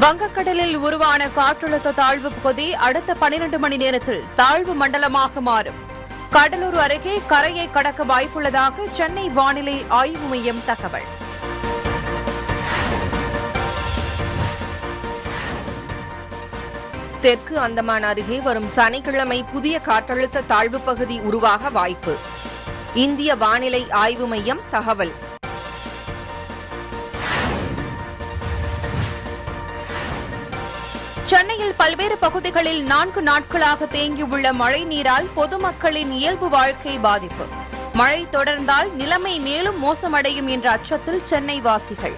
வங்கக்கடலில் உருவான காற்றழுத்த தாழ்வு பகுதி அடுத்த 12 மணி நேரத்தில் தாழ்வு மண்டலமாக மாறும் கடலூர் அருகே கரையை கடக்க வாய்ப்புள்ளதாக சென்னை வானிலை ஆய்வு மையம் தகவல் தெற்கு அந்தமான் அருகே வரும் சனிக்கிழமை புதிய காற்றழுத்த தாழ்வு பகுதி உருவாக வாய்ப்பு இந்திய வானிலை ஆய்வு மையம் தகவல் சென்னையில் பல்வேறு பகுதிகளில் நான்கு நாட்களாக தேங்கியுள்ள மழை நீரால் பொதுமக்களின் இயல்பு வாழ்க்கை பாதிப்பு மழை தொடர்ந்தால் நிலைமை மேலும் மோசமடையும் என்ற அச்சத்தில் சென்னை வாசிகள்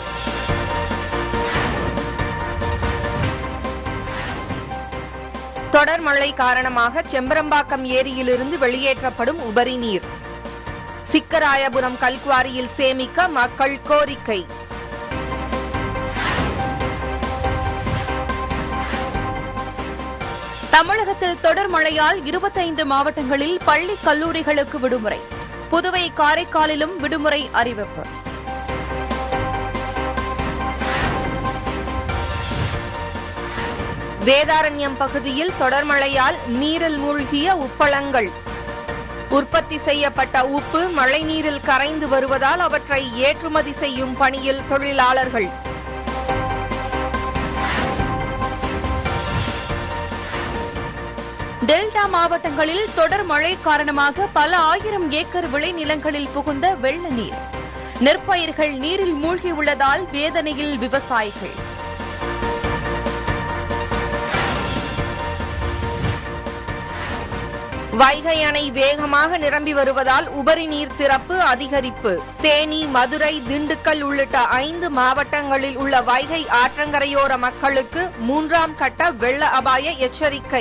தொடர் மழை காரணமாக செம்பரம்பாக்கம் ஏரியிலிருந்து வெளியேற்றப்படும் உபரி நீர் சிக்கராயபுரம் கல்குவாரியில் சேமிக்க மக்கள் கோரிக்கை தமிழகத்தில் தொடர் மழையால் இருபத்தைந்து மாவட்டங்களில் பள்ளி கல்லூரிகளுக்கு விடுமுறை புதுவை காரைக்காலிலும் விடுமுறை அறிவிப்பு வேதாரண்யம் பகுதியில் தொடர் மழையால் நீரில் மூழ்கிய உப்பளங்கள் உற்பத்தி செய்யப்பட்ட உப்பு மழைநீரில் கரைந்து வருவதால் அவற்றை ஏற்றுமதி செய்யும் பணியில் தொழிலாளர்கள் டெல்டா மாவட்டங்களில் தொடர் மழை காரணமாக பல ஆயிரம் ஏக்கர் விளைநிலங்களில் புகுந்த வெள்ள நீர் நெற்பயிர்கள் நீரில் மூழ்கியுள்ளதால் வேதனையில் விவசாயிகள் வைகை அணை வேகமாக நிரம்பி வருவதால் உபரி நீர் திறப்பு அதிகரிப்பு தேனி மதுரை திண்டுக்கல் உள்ளிட்ட ஐந்து மாவட்டங்களில் உள்ள வைகை ஆற்றங்கரையோர மக்களுக்கு மூன்றாம் கட்ட வெள்ள அபாய எச்சரிக்கை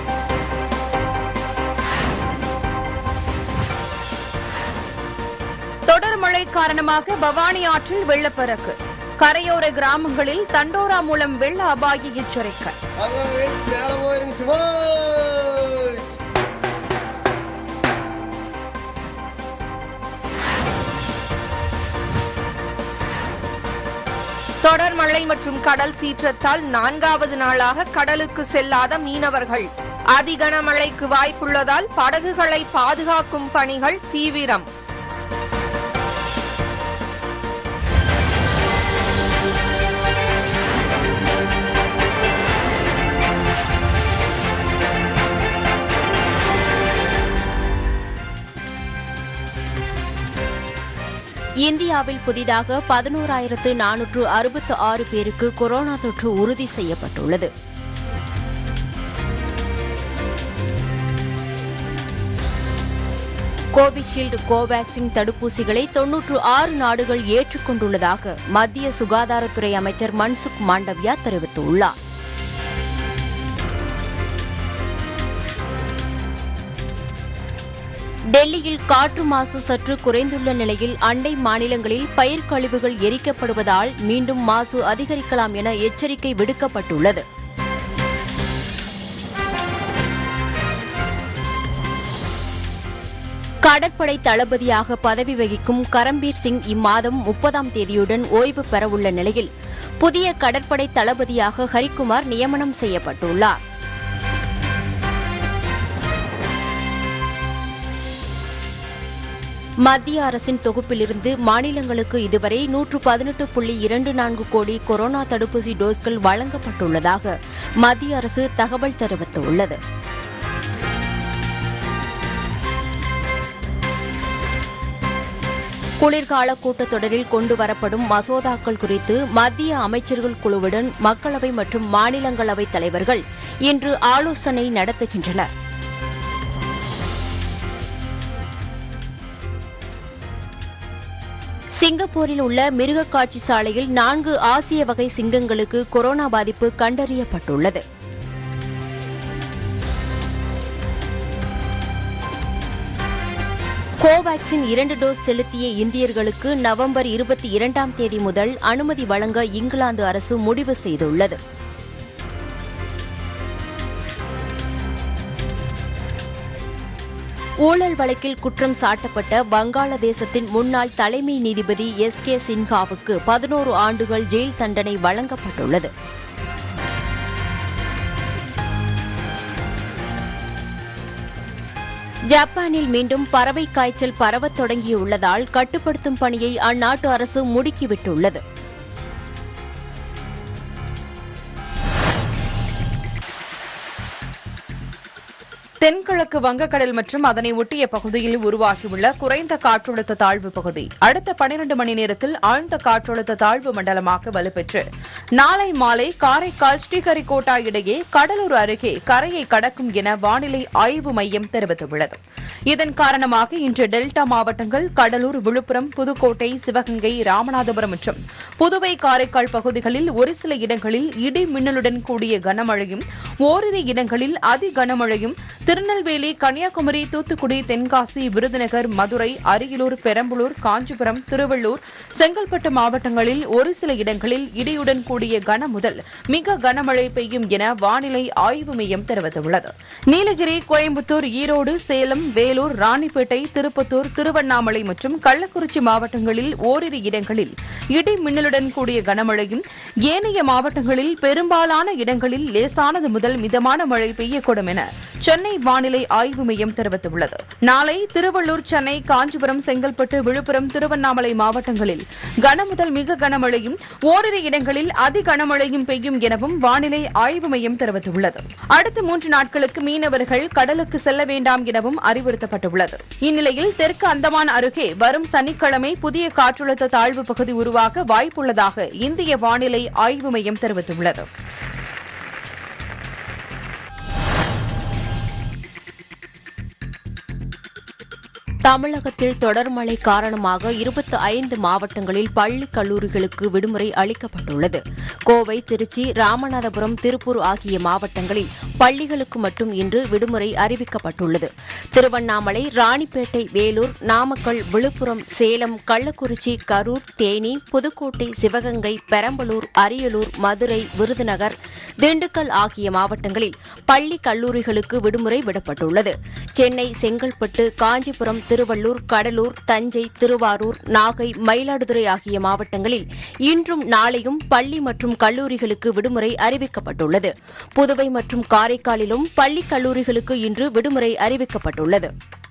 தொடர் மழை காரணமாக பவானி ஆற்றில் வெள்ளப்பெருக்கு கரையோர கிராமங்களில் தண்டோரா மூலம் வெள்ள அபாய எச்சரிக்கை மேல போயிருங்க சிவாய் தொடர் மழை மற்றும் கடல் சீற்றத்தால் நான்காவது நாளாக கடலுக்கு செல்லாத மீனவர்கள் அதிகன மழைக்கு வாய்ப்புள்ளதால் படகுகளை பாதுகாக்கும் பணிகள் தீவிரம் இந்தியாவில் புதிதாக பதினோராயிரத்து நானூற்று அறுபத்து ஆறு பேருக்கு கொரோனா தொற்று உறுதி செய்யப்பட்டுள்ளது கோவிஷீல்டு கோவேக்சின் தடுப்பூசிகளை தொன்னூற்று ஆறு நாடுகள் ஏற்றுக்கொண்டுள்ளதாக மத்திய சுகாதாரத்துறை அமைச்சர் மன்சுக் மாண்டவ்யா தெரிவித்துள்ளார் டெல்லியில் காற்று மாசு சற்று குறைந்துள்ள நிலையில் அண்டை மாநிலங்களில் பயிர் கழிவுகள் எரிக்கப்படுவதால் மீண்டும் மாசு அதிகரிக்கலாம் என எச்சரிக்கை விடுக்கப்பட்டுள்ளது கடற்படை தளபதியாக பதவி வகிக்கும் கரம்பீர் சிங் இம்மாதம் முப்பதாம் தேதியுடன் ஓய்வு பெறவுள்ள நிலையில் புதிய கடற்படை தளபதியாக ஹரிகுமார் நியமனம் செய்யப்பட்டுள்ளார் மத்திய அரசின் தொகுப்பிலிருந்து மாநிலங்களுக்கு இதுவரை நூற்று பதினெட்டு புள்ளி இரண்டு நான்கு கோடி கொரோனா தடுப்பூசி டோஸ்கள் வழங்கப்பட்டுள்ளதாக மத்திய அரசு தகவல் தெரிவித்துள்ளது குளிர்கால கூட்டத்தொடரில் கொண்டு வரப்படும் மசோதாக்கள் குறித்து மத்திய அமைச்சர்கள் குழுவுடன் மக்களவை மற்றும் மாநிலங்களவை தலைவர்கள் இன்று ஆலோசனை நடத்துகின்றனர் சிங்கப்பூரில் உள்ள மிருகக் காட்சி சாலையில் நான்கு ஆசிய வகை சிங்கங்களுக்கு கொரோனா பாதிப்பு கண்டறியப்பட்டுள்ளது கோவாக்சின் இரண்டு டோஸ் செலுத்திய இந்தியர்களுக்கு நவம்பர் இருபத்தி இரண்டாம் தேதி முதல் அனுமதி வழங்க இங்கிலாந்து அரசு முடிவு செய்துள்ளது ஊழல் வழக்கில் குற்றம் சாட்டப்பட்ட வங்காளதேசத்தின் முன்னாள் தலைமை நீதிபதி எஸ் கே சின்ஹாவுக்கு பதினோரு ஆண்டுகள் ஜெயில் தண்டனை வழங்கப்பட்டுள்ளது ஜப்பானில் மீண்டும் பறவை காய்ச்சல் பரவத் தொடங்கியுள்ளதால் கட்டுப்படுத்தும் பணியை அந்நாட்டு அரசு முடுக்கிவிட்டுள்ளது தென்கிழக்கு வங்கக்கடல் மற்றும் அதனை ஒட்டிய பகுதியில் உருவாகியுள்ள குறைந்த காற்றழுத்த தாழ்வு பகுதி அடுத்த பனிரண்டு மணி நேரத்தில் ஆழ்ந்த காற்றழுத்த தாழ்வு மண்டலமாக வலுப்பெற்று நாளை மாலை காரைக்கால் ஸ்ரீஹரிகோட்டா இடையே கடலூர் அருகே கரையை கடக்கும் என வானிலை ஆய்வு மையம் தெரிவித்துள்ளது இதன் காரணமாக இன்று டெல்டா மாவட்டங்கள் கடலூர் விழுப்புரம் புதுக்கோட்டை சிவகங்கை ராமநாதபுரம் மற்றும் புதுவை காரைக்கால் பகுதிகளில் ஒரு சில இடங்களில் இடி மின்னலுடன் கூடிய கனமழையும் ஓரிரு இடங்களில் அதி கனமழையும் திருநெல்வேலி கன்னியாகுமரி தூத்துக்குடி தென்காசி விருதுநகர் மதுரை அரியலூர் பெரம்பலூர் காஞ்சிபுரம் திருவள்ளூர் செங்கல்பட்டு மாவட்டங்களில் ஒரு சில இடங்களில் இடியுடன் கூடிய கன முதல் மிக கனமழை பெய்யும் என வானிலை ஆய்வு மையம் தெரிவித்துள்ளது நீலகிரி கோயம்புத்தூர் ஈரோடு சேலம் வேலூர் ராணிப்பேட்டை திருப்பத்தூர் திருவண்ணாமலை மற்றும் கள்ளக்குறிச்சி மாவட்டங்களில் ஓரிரு இடங்களில் இடி மின்னலுடன் கூடிய கனமழையும் ஏனைய மாவட்டங்களில் பெரும்பாலான இடங்களில் லேசானது முதல் மிதமான மழை பெய்யக்கூடும் என சென்னை வானிலை ஆய்வு மையம் தெரிவித்துள்ளது நாளை திருவள்ளூர் சென்னை காஞ்சிபுரம் செங்கல்பட்டு விழுப்புரம் திருவண்ணாமலை மாவட்டங்களில் கனமுதல் மிக கனமழையும் ஓரிரு இடங்களில் அதி கனமழையும் பெய்யும் எனவும் வானிலை ஆய்வு மையம் தெரிவித்துள்ளது அடுத்த மூன்று நாட்களுக்கு மீனவர்கள் கடலுக்கு செல்ல வேண்டாம் எனவும் அறிவுறுத்தப்பட்டுள்ளது இந்நிலையில் தெற்கு அந்தமான் அருகே வரும் சனிக்கிழமை புதிய காற்றழுத்த தாழ்வு பகுதி உருவாக வாய்ப்புள்ளதாக இந்திய வானிலை ஆய்வு மையம் தெரிவித்துள்ளது தமிழகத்தில் தொடர் மழை காரணமாக இருபத்தி ஐந்து மாவட்டங்களில் பள்ளி கல்லூரிகளுக்கு விடுமுறை அளிக்கப்பட்டுள்ளது கோவை திருச்சி ராமநாதபுரம் திருப்பூர் ஆகிய மாவட்டங்களில் பள்ளிகளுக்கு மட்டும் இன்று விடுமுறை அறிவிக்கப்பட்டுள்ளது திருவண்ணாமலை ராணிப்பேட்டை வேலூர் நாமக்கல் விழுப்புரம் சேலம் கள்ளக்குறிச்சி கரூர் தேனி புதுக்கோட்டை சிவகங்கை பெரம்பலூர் அரியலூர் மதுரை விருதுநகர் திண்டுக்கல் ஆகிய மாவட்டங்களில் பள்ளி கல்லூரிகளுக்கு விடுமுறை விடப்பட்டுள்ளது சென்னை செங்கல்பட்டு காஞ்சிபுரம் திருவள்ளூர் கடலூர் தஞ்சை திருவாரூர் நாகை மயிலாடுதுறை ஆகிய மாவட்டங்களில் இன்றும் நாளையும் பள்ளி மற்றும் கல்லூரிகளுக்கு விடுமுறை அறிவிக்கப்பட்டுள்ளது புதுவை மற்றும் காரைக்காலிலும் பள்ளி கல்லூரிகளுக்கு இன்று விடுமுறை அறிவிக்கப்பட்டுள்ளது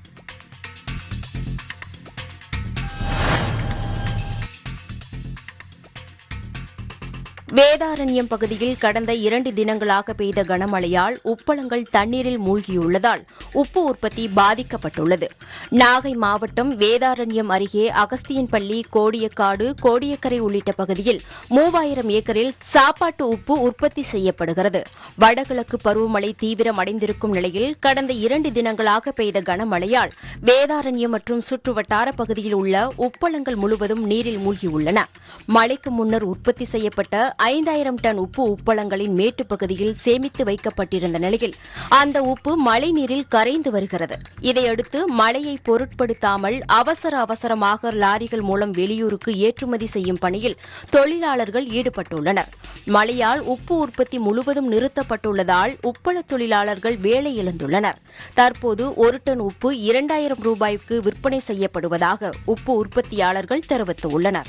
வேதாரண்யம் பகுதியில் கடந்த இரண்டு தினங்களாக பெய்த கனமழையால் உப்பளங்கள் தண்ணீரில் மூழ்கியுள்ளதால் உப்பு உற்பத்தி பாதிக்கப்பட்டுள்ளது நாகை மாவட்டம் வேதாரண்யம் அருகே அகஸ்தியன்பள்ளி கோடியக்காடு கோடியக்கரை உள்ளிட்ட பகுதியில் மூவாயிரம் ஏக்கரில் சாப்பாட்டு உப்பு உற்பத்தி செய்யப்படுகிறது வடகிழக்கு பருவமழை தீவிரமடைந்திருக்கும் நிலையில் கடந்த இரண்டு தினங்களாக பெய்த கனமழையால் வேதாரண்யம் மற்றும் சுற்றுவட்டார பகுதியில் உள்ள உப்பளங்கள் முழுவதும் நீரில் மூழ்கியுள்ளன மழைக்கு முன்னர் உற்பத்தி செய்யப்பட்ட ஐந்தாயிரம் டன் உப்பு உப்பளங்களின் மேட்டுப் பகுதியில் சேமித்து வைக்கப்பட்டிருந்த நிலையில் அந்த உப்பு மழைநீரில் கரைந்து வருகிறது இதையடுத்து மழையை பொருட்படுத்தாமல் அவசர அவசரமாக லாரிகள் மூலம் வெளியூருக்கு ஏற்றுமதி செய்யும் பணியில் தொழிலாளர்கள் ஈடுபட்டுள்ளனர் மழையால் உப்பு உற்பத்தி முழுவதும் நிறுத்தப்பட்டுள்ளதால் உப்பள தொழிலாளர்கள் வேலை இழந்துள்ளனர் தற்போது ஒரு டன் உப்பு இரண்டாயிரம் ரூபாய்க்கு விற்பனை செய்யப்படுவதாக உப்பு உற்பத்தியாளர்கள் தெரிவித்துள்ளனர்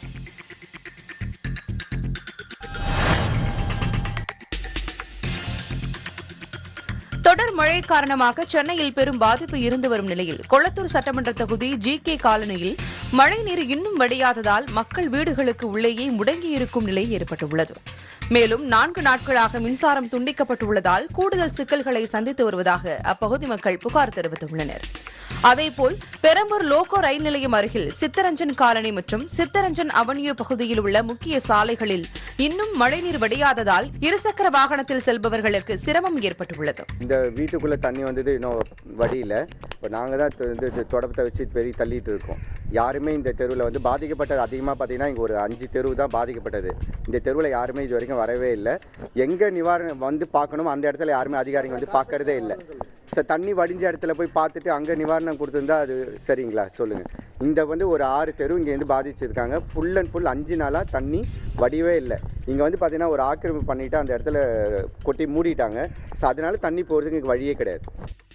தொடர் மழை காரணமாக சென்னையில் பெரும் பாதிப்பு இருந்து வரும் நிலையில் கொளத்தூர் சட்டமன்ற தொகுதி ஜி கே காலனியில் மழைநீர் இன்னும் வடியாததால் மக்கள் வீடுகளுக்கு உள்ளேயே முடங்கியிருக்கும் நிலை ஏற்பட்டுள்ளது மேலும் நான்கு நாட்களாக மின்சாரம் துண்டிக்கப்பட்டுள்ளதால் கூடுதல் சிக்கல்களை சந்தித்து வருவதாக அப்பகுதி மக்கள் புகார் தெரிவித்துள்ளனர் அதேபோல் பெரம்பூர் லோகோ ரயில் நிலையம் அருகில் சித்தரஞ்சன் காலனி மற்றும் சித்தரஞ்சன் அவென்யூ பகுதியில் உள்ள முக்கிய சாலைகளில் இன்னும் மழைநீர் வடியாததால் இருசக்கர வாகனத்தில் செல்பவர்களுக்கு சிரமம் ஏற்பட்டுள்ளது இந்த வீட்டுக்குள்ளே தண்ணி வந்தது இன்னும் வடியில் இப்போ நாங்கள் தான் தொ- இந்த இந்த தொடப்பத்தை வச்சு பெரிய தள்ளிட்டு இருக்கோம் யாருமே இந்த தெருவில் வந்து பாதிக்கப்பட்டது அதிகமாக பார்த்தீங்கன்னா இங்கே ஒரு அஞ்சு தெரு தான் பாதிக்கப்பட்டது இந்த தெருவில் யாருமே இது வரைக்கும் வரவே இல்லை எங்கே நிவாரணம் வந்து பார்க்கணும் அந்த இடத்துல யாருமே அதிகாரிங்க வந்து பார்க்கறதே இல்லை ஸோ தண்ணி வடிஞ்ச இடத்துல போய் பார்த்துட்டு அங்கே நிவாரணம் கொடுத்துருந்தா அது சரிங்களா சொல்லுங்கள் இந்த வந்து ஒரு ஆறு தெரு இங்கே வந்து பாதிச்சிருக்காங்க ஃபுல் அண்ட் ஃபுல் அஞ்சு நாளாக தண்ணி வடியவே இல்லை இங்கே வந்து பார்த்தீங்கன்னா ஒரு ஆக்கிரமிப்பு பண்ணிட்டு அந்த இடத்துல கொட்டி மூடிட்டாங்க ஸோ அதனால தண்ணி போகிறதுக்கு இங்கே வழியே கிடையாது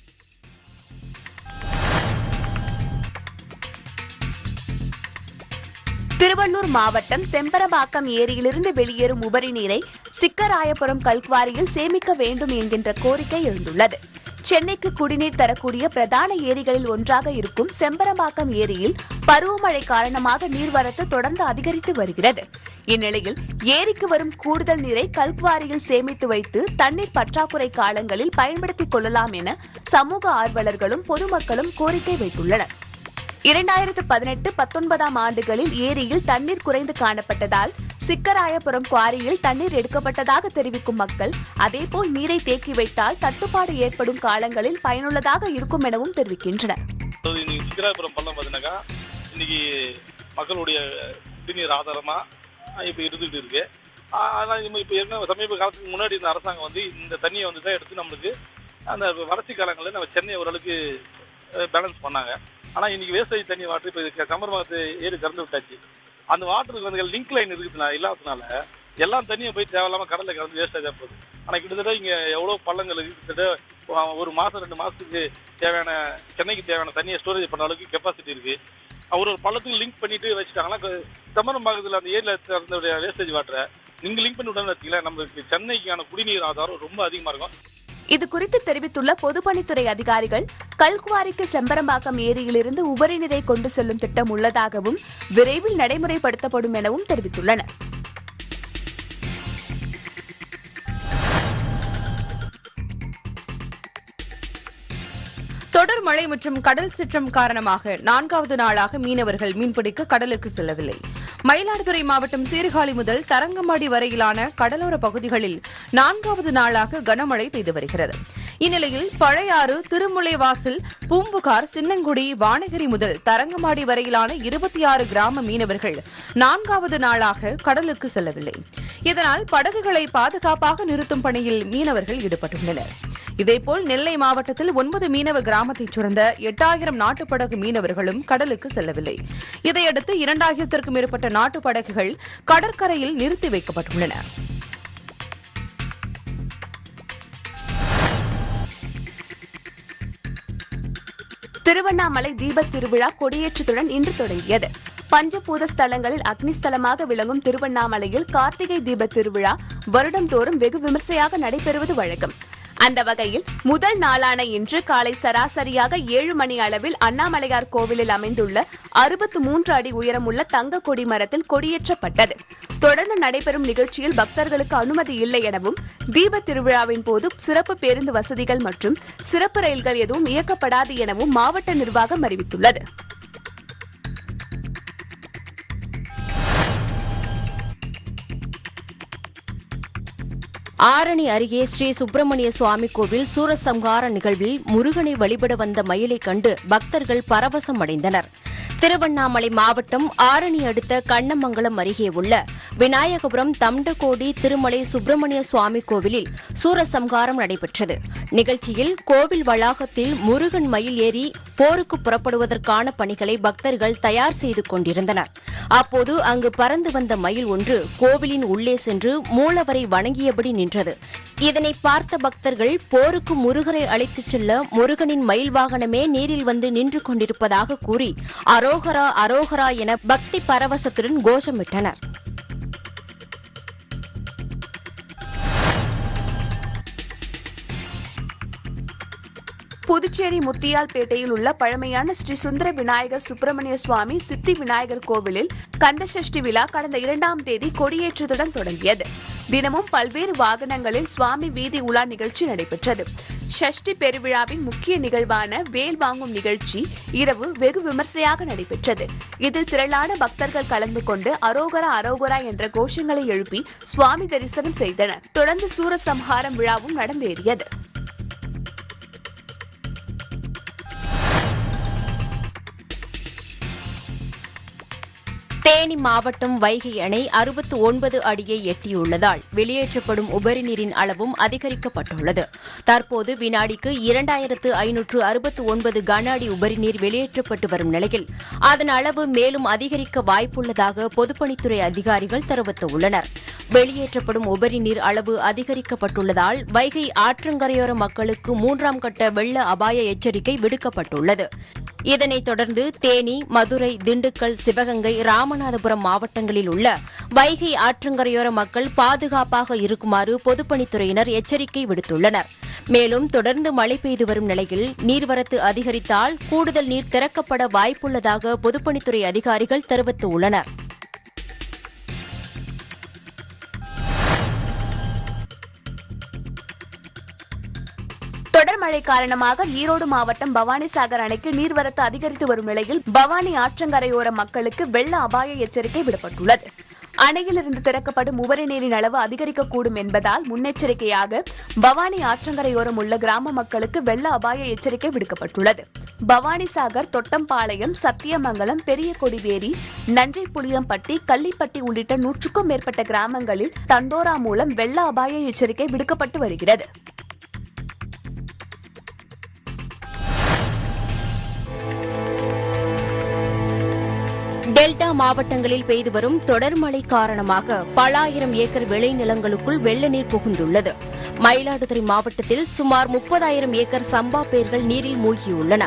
திருவள்ளூர் மாவட்டம் செம்பரபாக்கம் ஏரியிலிருந்து வெளியேறும் உபரி நீரை சிக்கராயபுரம் கல்குவாரியில் சேமிக்க வேண்டும் என்கின்ற கோரிக்கை எழுந்துள்ளது சென்னைக்கு குடிநீர் தரக்கூடிய பிரதான ஏரிகளில் ஒன்றாக இருக்கும் செம்பரம்பாக்கம் ஏரியில் பருவமழை காரணமாக நீர்வரத்து தொடர்ந்து அதிகரித்து வருகிறது இந்நிலையில் ஏரிக்கு வரும் கூடுதல் நீரை கல்குவாரியில் சேமித்து வைத்து தண்ணீர் பற்றாக்குறை காலங்களில் பயன்படுத்திக் கொள்ளலாம் என சமூக ஆர்வலர்களும் பொதுமக்களும் கோரிக்கை வைத்துள்ளனர் இரண்டாயிரத்து பதினெட்டு பத்தொன்பதாம் ஆண்டுகளில் ஏரியில் தண்ணீர் குறைந்து காணப்பட்டதால் சிக்கராயபுரம் குவாரியில் தண்ணீர் எடுக்கப்பட்டதாக தெரிவிக்கும் மக்கள் அதேபோல் நீரை தேக்கி வைத்தால் தட்டுப்பாடு ஏற்படும் காலங்களில் பயனுள்ளதாக இருக்கும் எனவும் தெரிவிக்கின்றனர் அதாவது இன்னைக்கு சிக்கராபுரம் பள்ளம் பார்த்தீங்கன்னாக்கா இன்னைக்கு மக்களுடைய குடிநீர் ஆதாரமா இப்போ இருந்துகிட்டு இருக்கு ஆ- ஆனா நம்ம இப்போ ஏற்கனவே சமீப காலத்துக்கு முன்னாடி இந்த அரசாங்கம் வந்து இந்த தண்ணியை வந்து தான் எடுத்து நம்மளுக்கு அந்த வறட்சி காலங்களில் நம்ம சென்னை ஓரளவுக்கு பேலன்ஸ் பண்ணாங்க ஆனா இன்னைக்கு வேஸ்டேஜ் தண்ணி வாட்டர் இப்போ கம்பர்மாத்து ஏறி திறந்து விட்டாச்சு அந்த வாட்டருக்கு வந்து லிங்க் லைன் இருக்குதுனா இல்லாததுனால எல்லா தண்ணியும் போய் தேவையில்லாம கடல்ல கலந்து வேஸ்டேஜா போகுது ஆனா கிட்டத்தட்ட இங்க எவ்வளவு பள்ளங்கள் இருக்கு கிட்டத்தட்ட அஹ், ஒரு மாசம் ரெண்டு மாசத்துக்கு தேவையான சென்னைக்கு தேவையான தண்ணியை ஸ்டோரேஜ் பண்ண அளவுக்கு கெப்பாசிட்டி இருக்கு ஒரு ஒரு பள்ளத்துக்கு லிங்க் பண்ணிட்டு வச்சுட்டாங்கன்னா தமரம் பாக்கத்துல அந்த ஏரியில திறந்த வேஸ்டேஜ் வாட்டரை நீங்க லிங்க் பண்ணி விட்டோம்னு வச்சுக்கல நம்மளுக்கு சென்னைக்கான குடிநீர் ஆதாரம் ரொம்ப அதிகமா இருக்கும் இது குறித்து தெரிவித்துள்ள பொதுப்பணித்துறை அதிகாரிகள் கல்குவாரிக்கு செம்பரம்பாக்கம் ஏரியிலிருந்து உபரி நீரை கொண்டு செல்லும் திட்டம் உள்ளதாகவும் விரைவில் நடைமுறைப்படுத்தப்படும் எனவும் தெரிவித்துள்ளனர் தொடர் மழை மற்றும் கடல் சீற்றம் காரணமாக நான்காவது நாளாக மீனவர்கள் மீன்பிடிக்க கடலுக்கு செல்லவில்லை மயிலாடுதுறை மாவட்டம் சீர்காழி முதல் தரங்கம்பாடி வரையிலான கடலோர பகுதிகளில் நான்காவது நாளாக கனமழை பெய்து வருகிறது இந்நிலையில் பழையாறு திருமுலைவாசல் பூம்புகார் சின்னங்குடி வானகிரி முதல் தரங்கம்பாடி வரையிலான இருபத்தி ஆறு கிராம மீனவர்கள் நான்காவது நாளாக கடலுக்கு செல்லவில்லை இதனால் படகுகளை பாதுகாப்பாக நிறுத்தும் பணியில் மீனவர்கள் ஈடுபட்டுள்ளனர் இதேபோல் நெல்லை மாவட்டத்தில் ஒன்பது மீனவ கிராமத்தைச் சேர்ந்த எட்டாயிரம் நாட்டுப்படகு மீனவர்களும் கடலுக்கு செல்லவில்லை இதையடுத்து இரண்டாயிரத்திற்கும் மேற்பட்ட நாட்டுப் படகுகள் கடற்கரையில் நிறுத்தி வைக்கப்பட்டுள்ளன திருவண்ணாமலை தீபத் திருவிழா கொடியேற்றத்துடன் இன்று தொடங்கியது பஞ்சபூத ஸ்தலங்களில் அக்னிஸ்தலமாக விளங்கும் திருவண்ணாமலையில் கார்த்திகை தீபத் திருவிழா வருடந்தோறும் வெகு விமர்சையாக நடைபெறுவது வழக்கம் அந்த வகையில் முதல் நாளான இன்று காலை சராசரியாக ஏழு மணி அளவில் அண்ணாமலையார் கோவிலில் அமைந்துள்ள அறுபத்து மூன்று அடி உயரமுள்ள தங்க கொடி மரத்தில் கொடியேற்றப்பட்டது தொடர்ந்து நடைபெறும் நிகழ்ச்சியில் பக்தர்களுக்கு அனுமதி இல்லை எனவும் தீபத் திருவிழாவின் போது சிறப்பு பேருந்து வசதிகள் மற்றும் சிறப்பு ரயில்கள் எதுவும் இயக்கப்படாது எனவும் மாவட்ட நிர்வாகம் அறிவித்துள்ளது ஆரணி அருகே ஸ்ரீ சுப்பிரமணிய சுவாமி கோவில் சூரசம்ஹார நிகழ்வில் முருகனை வழிபட வந்த மயிலை கண்டு பக்தர்கள் பரவசம் அடைந்தனர் திருவண்ணாமலை மாவட்டம் ஆரணி அடுத்த கண்ணமங்கலம் அருகே உள்ள விநாயகபுரம் தம்டகோடி திருமலை சுப்பிரமணிய சுவாமி கோவிலில் சூரசம்ஹாரம் நடைபெற்றது நிகழ்ச்சியில் கோவில் வளாகத்தில் முருகன் மயில் ஏறி போருக்கு புறப்படுவதற்கான பணிகளை பக்தர்கள் தயார் செய்து கொண்டிருந்தனர் அப்போது அங்கு பறந்து வந்த மயில் ஒன்று கோவிலின் உள்ளே சென்று மூலவரை வணங்கியபடி நின்றது இதனை பார்த்த பக்தர்கள் போருக்கு முருகரை அழைத்துச் செல்ல முருகனின் மயில் வாகனமே நேரில் வந்து நின்று கொண்டிருப்பதாக கூறி அரோகரா அரோகரா என பக்தி பரவசத்துடன் கோஷமிட்டனர் புதுச்சேரி முத்தியால்பேட்டையில் உள்ள பழமையான ஸ்ரீ சுந்தர விநாயகர் சுப்பிரமணிய சுவாமி சித்தி விநாயகர் கோவிலில் கந்தசஷ்டி விழா கடந்த இரண்டாம் தேதி கொடியேற்றத்துடன் தொடங்கியது தினமும் பல்வேறு வாகனங்களில் சுவாமி வீதி உலா நிகழ்ச்சி நடைபெற்றது ஷஷ்டி பெருவிழாவின் முக்கிய நிகழ்வான வேல் வாங்கும் நிகழ்ச்சி இரவு வெகு விமர்சையாக நடைபெற்றது இதில் திரளான பக்தர்கள் கலந்து கொண்டு அரோகரா அரோகரா என்ற கோஷங்களை எழுப்பி சுவாமி தரிசனம் செய்தனர் தொடர்ந்து சூரசம்ஹாரம் விழாவும் நடந்தேறியது தேனி மாவட்டம் வைகை அணை அறுபத்து ஒன்பது அடியை எட்டியுள்ளதால் வெளியேற்றப்படும் உபரி நீரின் அளவும் அதிகரிக்கப்பட்டுள்ளது தற்போது வினாடிக்கு இரண்டாயிரத்து ஐநூற்று அறுபத்து ஒன்பது கன அடி உபரி நீர் வெளியேற்றப்பட்டு வரும் நிலையில் அதன் அளவு மேலும் அதிகரிக்க வாய்ப்புள்ளதாக பொதுப்பணித்துறை அதிகாரிகள் தெரிவித்துள்ளனர் வெளியேற்றப்படும் உபரி நீர் அளவு அதிகரிக்கப்பட்டுள்ளதால் வைகை ஆற்றங்கரையோர மக்களுக்கு மூன்றாம் கட்ட வெள்ள அபாய எச்சரிக்கை விடுக்கப்பட்டுள்ளது இதனைத் தொடர்ந்து தேனி மதுரை திண்டுக்கல் சிவகங்கை ராமநாதபுரம் மாவட்டங்களில் உள்ள வைகை ஆற்றங்கரையோர மக்கள் பாதுகாப்பாக இருக்குமாறு பொதுப்பணித்துறையினர் எச்சரிக்கை விடுத்துள்ளனர் மேலும் தொடர்ந்து மழை பெய்து வரும் நிலையில் நீர்வரத்து அதிகரித்தால் கூடுதல் நீர் திறக்கப்பட வாய்ப்புள்ளதாக பொதுப்பணித்துறை அதிகாரிகள் தெரிவித்துள்ளனர் தொடர் மழை காரணமாக ஈரோடு மாவட்டம் பவானிசாகர் அணைக்கு நீர்வரத்து அதிகரித்து வரும் நிலையில் பவானி ஆற்றங்கரையோர மக்களுக்கு வெள்ள அபாய எச்சரிக்கை விடப்பட்டுள்ளது அணையிலிருந்து திறக்கப்படும் உபரி நீரின் அளவு அதிகரிக்கக்கூடும் என்பதால் முன்னெச்சரிக்கையாக பவானி ஆற்றங்கரையோரம் உள்ள கிராம மக்களுக்கு வெள்ள அபாய எச்சரிக்கை விடுக்கப்பட்டுள்ளது பவானிசாகர் தொட்டம்பாளையம் சத்தியமங்கலம் பெரிய கொடிவேரி நஞ்சை புளியம்பட்டி கள்ளிப்பட்டி உள்ளிட்ட நூற்றுக்கும் மேற்பட்ட கிராமங்களில் தண்டோரா மூலம் வெள்ள அபாய எச்சரிக்கை விடுக்கப்பட்டு வருகிறது டெல்டா மாவட்டங்களில் பெய்து வரும் தொடர் மழை காரணமாக பல ஆயிரம் ஏக்கர் விளைநிலங்களுக்குள் வெள்ள நீர் புகுந்துள்ளது மயிலாடுதுறை மாவட்டத்தில் சுமார் முப்பதாயிரம் ஏக்கர் சம்பா பயிர்கள் நீரில் மூழ்கியுள்ளன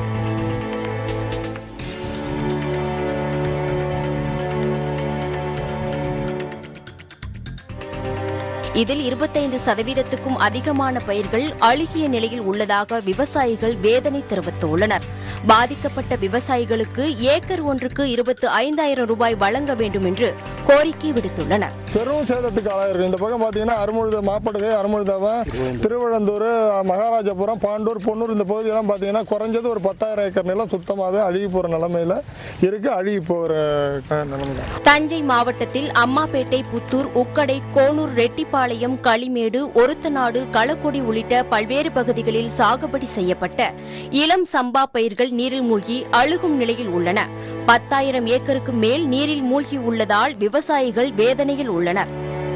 இதில் இருபத்தைந்து சதவீதத்துக்கும் அதிகமான பயிர்கள் அழுகிய நிலையில் உள்ளதாக விவசாயிகள் வேதனை தெரிவித்துள்ளனர் பாதிக்கப்பட்ட விவசாயிகளுக்கு ஏக்கர் ஒன்றுக்கு இருபத்து ஐந்தாயிரம் ரூபாய் வழங்க வேண்டும் என்று கோரிக்கை விடுத்துள்ளனர் பெரும் சேதத்துக்கு ஆளாயிருக்கு இந்த பக்கம் பார்த்தீங்கன்னா அருமுழுத மாப்படுகை அருமுழுதவன் திருவழந்தூர் மகாராஜபுரம் பாண்டூர் பொன்னூர் இந்த பகுதியெல்லாம் பார்த்தீங்கன்னா குறைஞ்சது ஒரு பத்தாயிரம் ஏக்கர் நிலம் சுத்தமாகவே அழுகி போகிற நிலமையில இருக்கு அழுகி போகிற நிலைமை தான் தஞ்சை மாவட்டத்தில் அம்மாபேட்டை புத்தூர் உக்கடை கோனூர் ரெட்டிப்பாளையம் களிமேடு ஒருத்தநாடு களக்குடி உள்ளிட்ட பல்வேறு பகுதிகளில் சாகுபடி செய்யப்பட்ட இளம் சம்பா பயிர்கள் நீரில் மூழ்கி அழுகும் நிலையில் உள்ளன பத்தாயிரம் ஏக்கருக்கு மேல் நீரில் மூழ்கி உள்ளதால் விவசாயிகள் வேதனையில் உள்ளனர்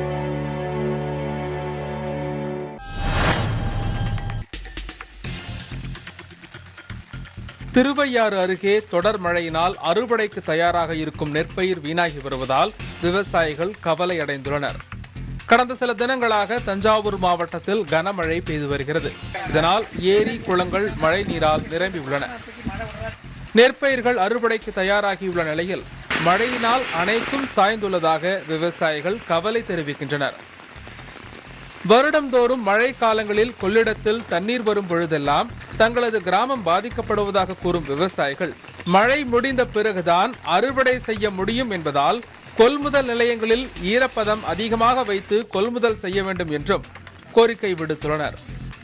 திருவையாறு அருகே தொடர் மழையினால் அறுவடைக்கு தயாராக இருக்கும் நெற்பயிர் வீணாகி வருவதால் விவசாயிகள் கவலை அடைந்துள்ளனர் கடந்த சில தினங்களாக தஞ்சாவூர் மாவட்டத்தில் கனமழை பெய்து வருகிறது இதனால் ஏரி குளங்கள் மழை நீரால் நிரம்பியுள்ளன நெற்பயிர்கள் அறுவடைக்கு தயாராகியுள்ள நிலையில் மழையினால் அனைத்தும் சாய்ந்துள்ளதாக விவசாயிகள் கவலை தெரிவிக்கின்றனர் வருடந்தோறும் மழை காலங்களில் கொள்ளிடத்தில் தண்ணீர் வரும் பொழுதெல்லாம் தங்களது கிராமம் பாதிக்கப்படுவதாக கூறும் விவசாயிகள் மழை முடிந்த பிறகுதான் அறுவடை செய்ய முடியும் என்பதால் கொள்முதல் நிலையங்களில் ஈரப்பதம் அதிகமாக வைத்து கொள்முதல் செய்ய வேண்டும் என்றும் கோரிக்கை விடுத்துள்ளனர்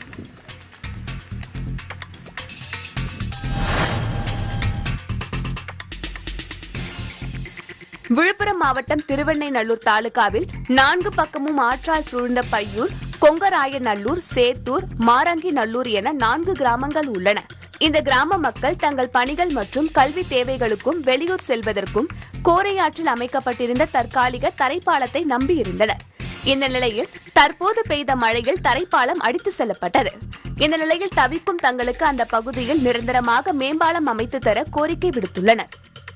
விழுப்புரம் மாவட்டம் திருவெண்ணைநல்லூர் தாலுகாவில் நான்கு பக்கமும் ஆற்றால் சூழ்ந்த பையூர் கொங்கராயநல்லூர் சேத்தூர் மாரங்கி நல்லூர் என நான்கு கிராமங்கள் உள்ளன இந்த கிராம மக்கள் தங்கள் பணிகள் மற்றும் கல்வி தேவைகளுக்கும் வெளியூர் செல்வதற்கும் கோரையாற்றில் அமைக்கப்பட்டிருந்த தற்காலிக தரைப்பாலத்தை நம்பியிருந்தனர் இந்த நிலையில் தற்போது பெய்த மழையில் தரைப்பாலம் அடித்து செல்லப்பட்டது இந்த நிலையில் தவிக்கும் தங்களுக்கு அந்த பகுதியில் நிரந்தரமாக மேம்பாலம் அமைத்து தர கோரிக்கை விடுத்துள்ளனர்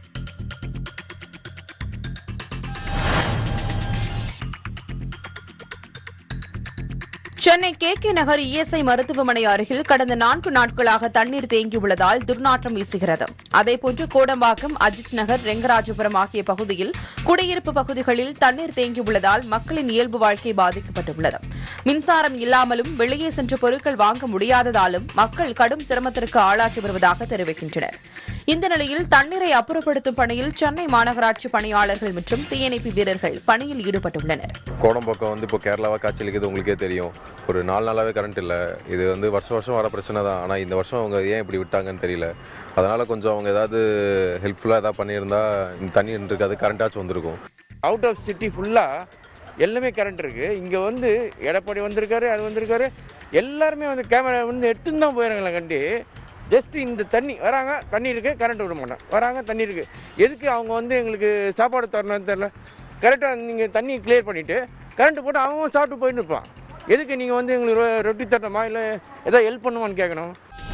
Chennai K K Nagar ESI மருத்துவமனை அருகில் கடந்த நான்கு நாட்களாக தண்ணீர் தேங்கியுள்ளதால் துர்நாற்றம் வீசுகிறது அதேபோன்று கோடம்பாக்கம் அஜித் நகர் ரெங்கராஜபுரம் ஆகிய பகுதியில் குடியிருப்பு பகுதிகளில் தண்ணீர் தேங்கியுள்ளதால் மக்களின் இயல்பு வாழ்க்கை பாதிக்கப்பட்டுள்ளது மின்சாரம் இல்லாமலும் வெளியே சென்று பொருட்கள் வாங்க முடியாததாலும் மக்கள் கடும் சிரமத்திற்கு ஆளாகி வருவதாக தெரிவிக்கின்றனர் இந்த நிலையில் தண்ணீரை அப்புறப்படுத்தும் பணியில் சென்னை மாநகராட்சி பணியாளர்கள் மற்றும் தீயணைப்பு வீரர்கள் பணியில் ஈடுபட்டுள்ளனர் கோடம்பாக்கம் வந்து இப்போ கேரளாவாக காய்ச்சலிக்குது உங்களுக்கே தெரியும் ஒரு நாலு நாளாகவே கரண்ட் இல்லை இது வந்து வருஷம் வருஷம் வர பிரச்சனை தான் ஆனால் இந்த வருஷம் அவங்க ஏன் இப்படி விட்டாங்கன்னு தெரியல அதனால் கொஞ்சம் அவங்க ஏதாவது ஹெல்ப்ஃபுல்லாக ஏதாவது பண்ணியிருந்தா இந்த தண்ணி இருக்காது கரண்ட்டாச்சும் வந்திருக்கும் அவுட் ஆஃப் சிட்டி ஃபுல்லாக எல்லாமே கரண்ட் இருக்கு இங்கே வந்து எடப்பாடி வந்திருக்காரு அது வந்திருக்காரு எல்லாருமே வந்து கேமரா வந்து எடுத்துன்னு தான் போயிடுறாங்களே கண்டி ஜஸ்ட் இந்த தண்ணி வராங்க தண்ணி இருக்கு கரண்ட் விட மாட்டாங்க வராங்க தண்ணி இருக்கு எதுக்கு அவங்க வந்து எங்களுக்கு சாப்பாடு தரணும்னு தெரியல கரெக்டாக நீங்கள் தண்ணி கிளியர் பண்ணிவிட்டு கரண்ட் போட்டு அவங்க சாப்பிட்டு போயின்னு இருப்பான் எதுக்கு நீங்கள் வந்து எங்களுக்கு ரொ- ரொட்டி தரணுமா இல்லை ஏதோ ஹெல்ப் பண்ணுமான்னு கேட்கணும்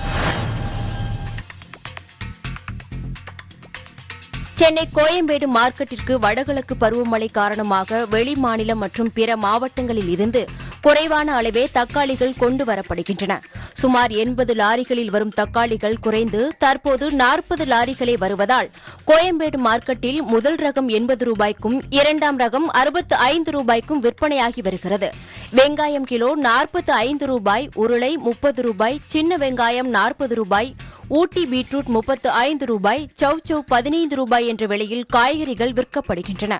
சென்னை கோயம்பேடு மார்க்கெட்டிற்கு வடகிழக்கு பருவமழை காரணமாக வெளி மாநிலம் மற்றும் பிற மாவட்டங்களில் இருந்து குறைவான அளவே தக்காளிகள் கொண்டு வரப்படுகின்றன சுமார் எண்பது லாரிகளில் வரும் தக்காளிகள் குறைந்து தற்போது நாற்பது லாரிகளே வருவதால் கோயம்பேடு மார்க்கெட்டில் முதல் ரகம் எண்பது ரூபாய்க்கும் இரண்டாம் ரகம் அறுபத்து ஐந்து ரூபாய்க்கும் விற்பனையாகி வருகிறது வெங்காயம் கிலோ நாற்பத்து ஐந்து ரூபாய் உருளை முப்பது ரூபாய் சின்ன வெங்காயம் நாற்பது ரூபாய் ஊட்டி பீட்ரூட் முப்பத்து ஐந்து ரூபாய் சவ் சவ் பதினைந்து ரூபாய் என்ற விலையில் காய்கறிகள் விற்கப்படுகின்றன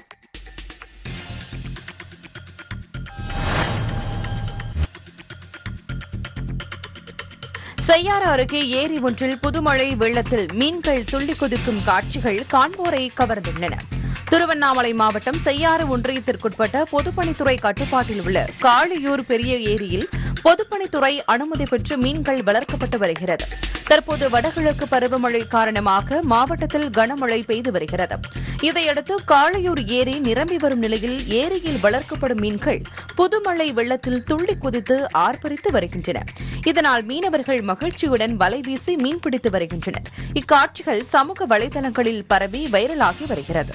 செய்யாறு அருகே ஏரி ஒன்றில் புதுமழை வெள்ளத்தில் மீன்கள் துள்ளி குதிக்கும் காட்சிகள் காண்போரை கவர்ந்துள்ளன திருவண்ணாமலை மாவட்டம் செய்யாறு ஒன்றியத்திற்குட்பட்ட பொதுப்பணித்துறை கட்டுப்பாட்டில் உள்ள காளியூர் பெரிய ஏரியில் பொதுப்பணித்துறை அனுமதி பெற்று மீன்கள் வளர்க்கப்பட்டு வருகிறது தற்போது வடகிழக்கு பருவமழை காரணமாக மாவட்டத்தில் கனமழை பெய்து வருகிறது இதையடுத்து காளையூர் ஏரி நிரம்பி வரும் நிலையில் ஏரியில் வளர்க்கப்படும் மீன்கள் புதுமழை வெள்ளத்தில் துள்ளி குதித்து ஆர்ப்பரித்து வருகின்றன இதனால் மீனவர்கள் மகிழ்ச்சியுடன் வலை வீசி மீன்பிடித்து வருகின்றனர் இக்காட்சிகள் சமூக வலைதளங்களில் பரவி வைரலாகி வருகிறது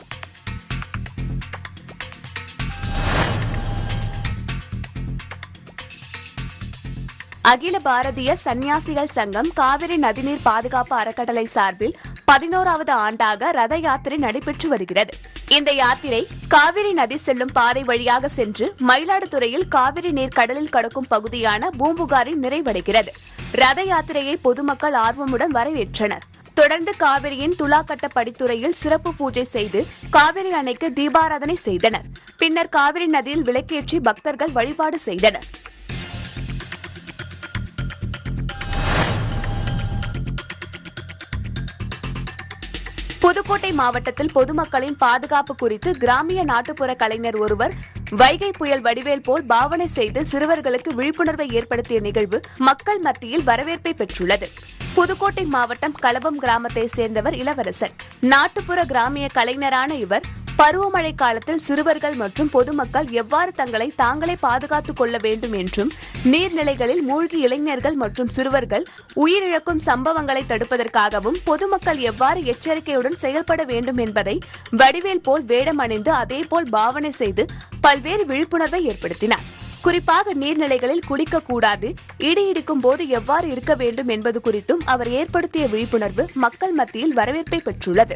அகில பாரதிய சன்னியாசிகள் சங்கம் காவிரி நதிநீர் பாதுகாப்பு அறக்கட்டளை சார்பில் பதினோராவது ஆண்டாக ரத யாத்திரை நடைபெற்று வருகிறது இந்த யாத்திரை காவிரி நதி செல்லும் பாதை வழியாக சென்று மயிலாடுதுறையில் காவிரி நீர் கடலில் கடக்கும் பகுதியான பூம்புகாரில் நிறைவடைகிறது ரத யாத்திரையை பொதுமக்கள் ஆர்வமுடன் வரவேற்றனர் தொடர்ந்து காவிரியின் துலாக்கட்ட படித்துறையில் சிறப்பு பூஜை செய்து காவிரி அணைக்கு தீபாராதனை செய்தனர் பின்னர் காவிரி நதியில் விளக்கேற்றி பக்தர்கள் வழிபாடு செய்தனர் புதுக்கோட்டை மாவட்டத்தில் பொதுமக்களின் பாதுகாப்பு குறித்து கிராமிய நாட்டுப்புற கலைஞர் ஒருவர் வைகை புயல் வடிவேல் போல் பாவனை செய்து சிறுவர்களுக்கு விழிப்புணர்வை ஏற்படுத்திய நிகழ்வு மக்கள் மத்தியில் வரவேற்பை பெற்றுள்ளது புதுக்கோட்டை மாவட்டம் களபம் கிராமத்தை சேர்ந்தவர் இளவரசன் நாட்டுப்புற கிராமிய கலைஞரான இவர் பருவமழை காலத்தில் சிறுவர்கள் மற்றும் பொதுமக்கள் எவ்வாறு தங்களை தாங்களே பாதுகாத்துக் கொள்ள வேண்டும் என்றும் நீர்நிலைகளில் மூழ்கி இளைஞர்கள் மற்றும் சிறுவர்கள் உயிரிழக்கும் சம்பவங்களை தடுப்பதற்காகவும் பொதுமக்கள் எவ்வாறு எச்சரிக்கையுடன் செயல்பட வேண்டும் என்பதை வடிவேல் போல் வேடம் அணிந்து அதேபோல் பாவனை செய்து பல்வேறு விழிப்புணர்வை ஏற்படுத்தினார் குறிப்பாக நீர்நிலைகளில் குளிக்கக்கூடாது இடி இடிக்கும் போது எவ்வாறு இருக்க வேண்டும் என்பது குறித்தும் அவர் ஏற்படுத்திய விழிப்புணர்வு மக்கள் மத்தியில் வரவேற்பை பெற்றுள்ளது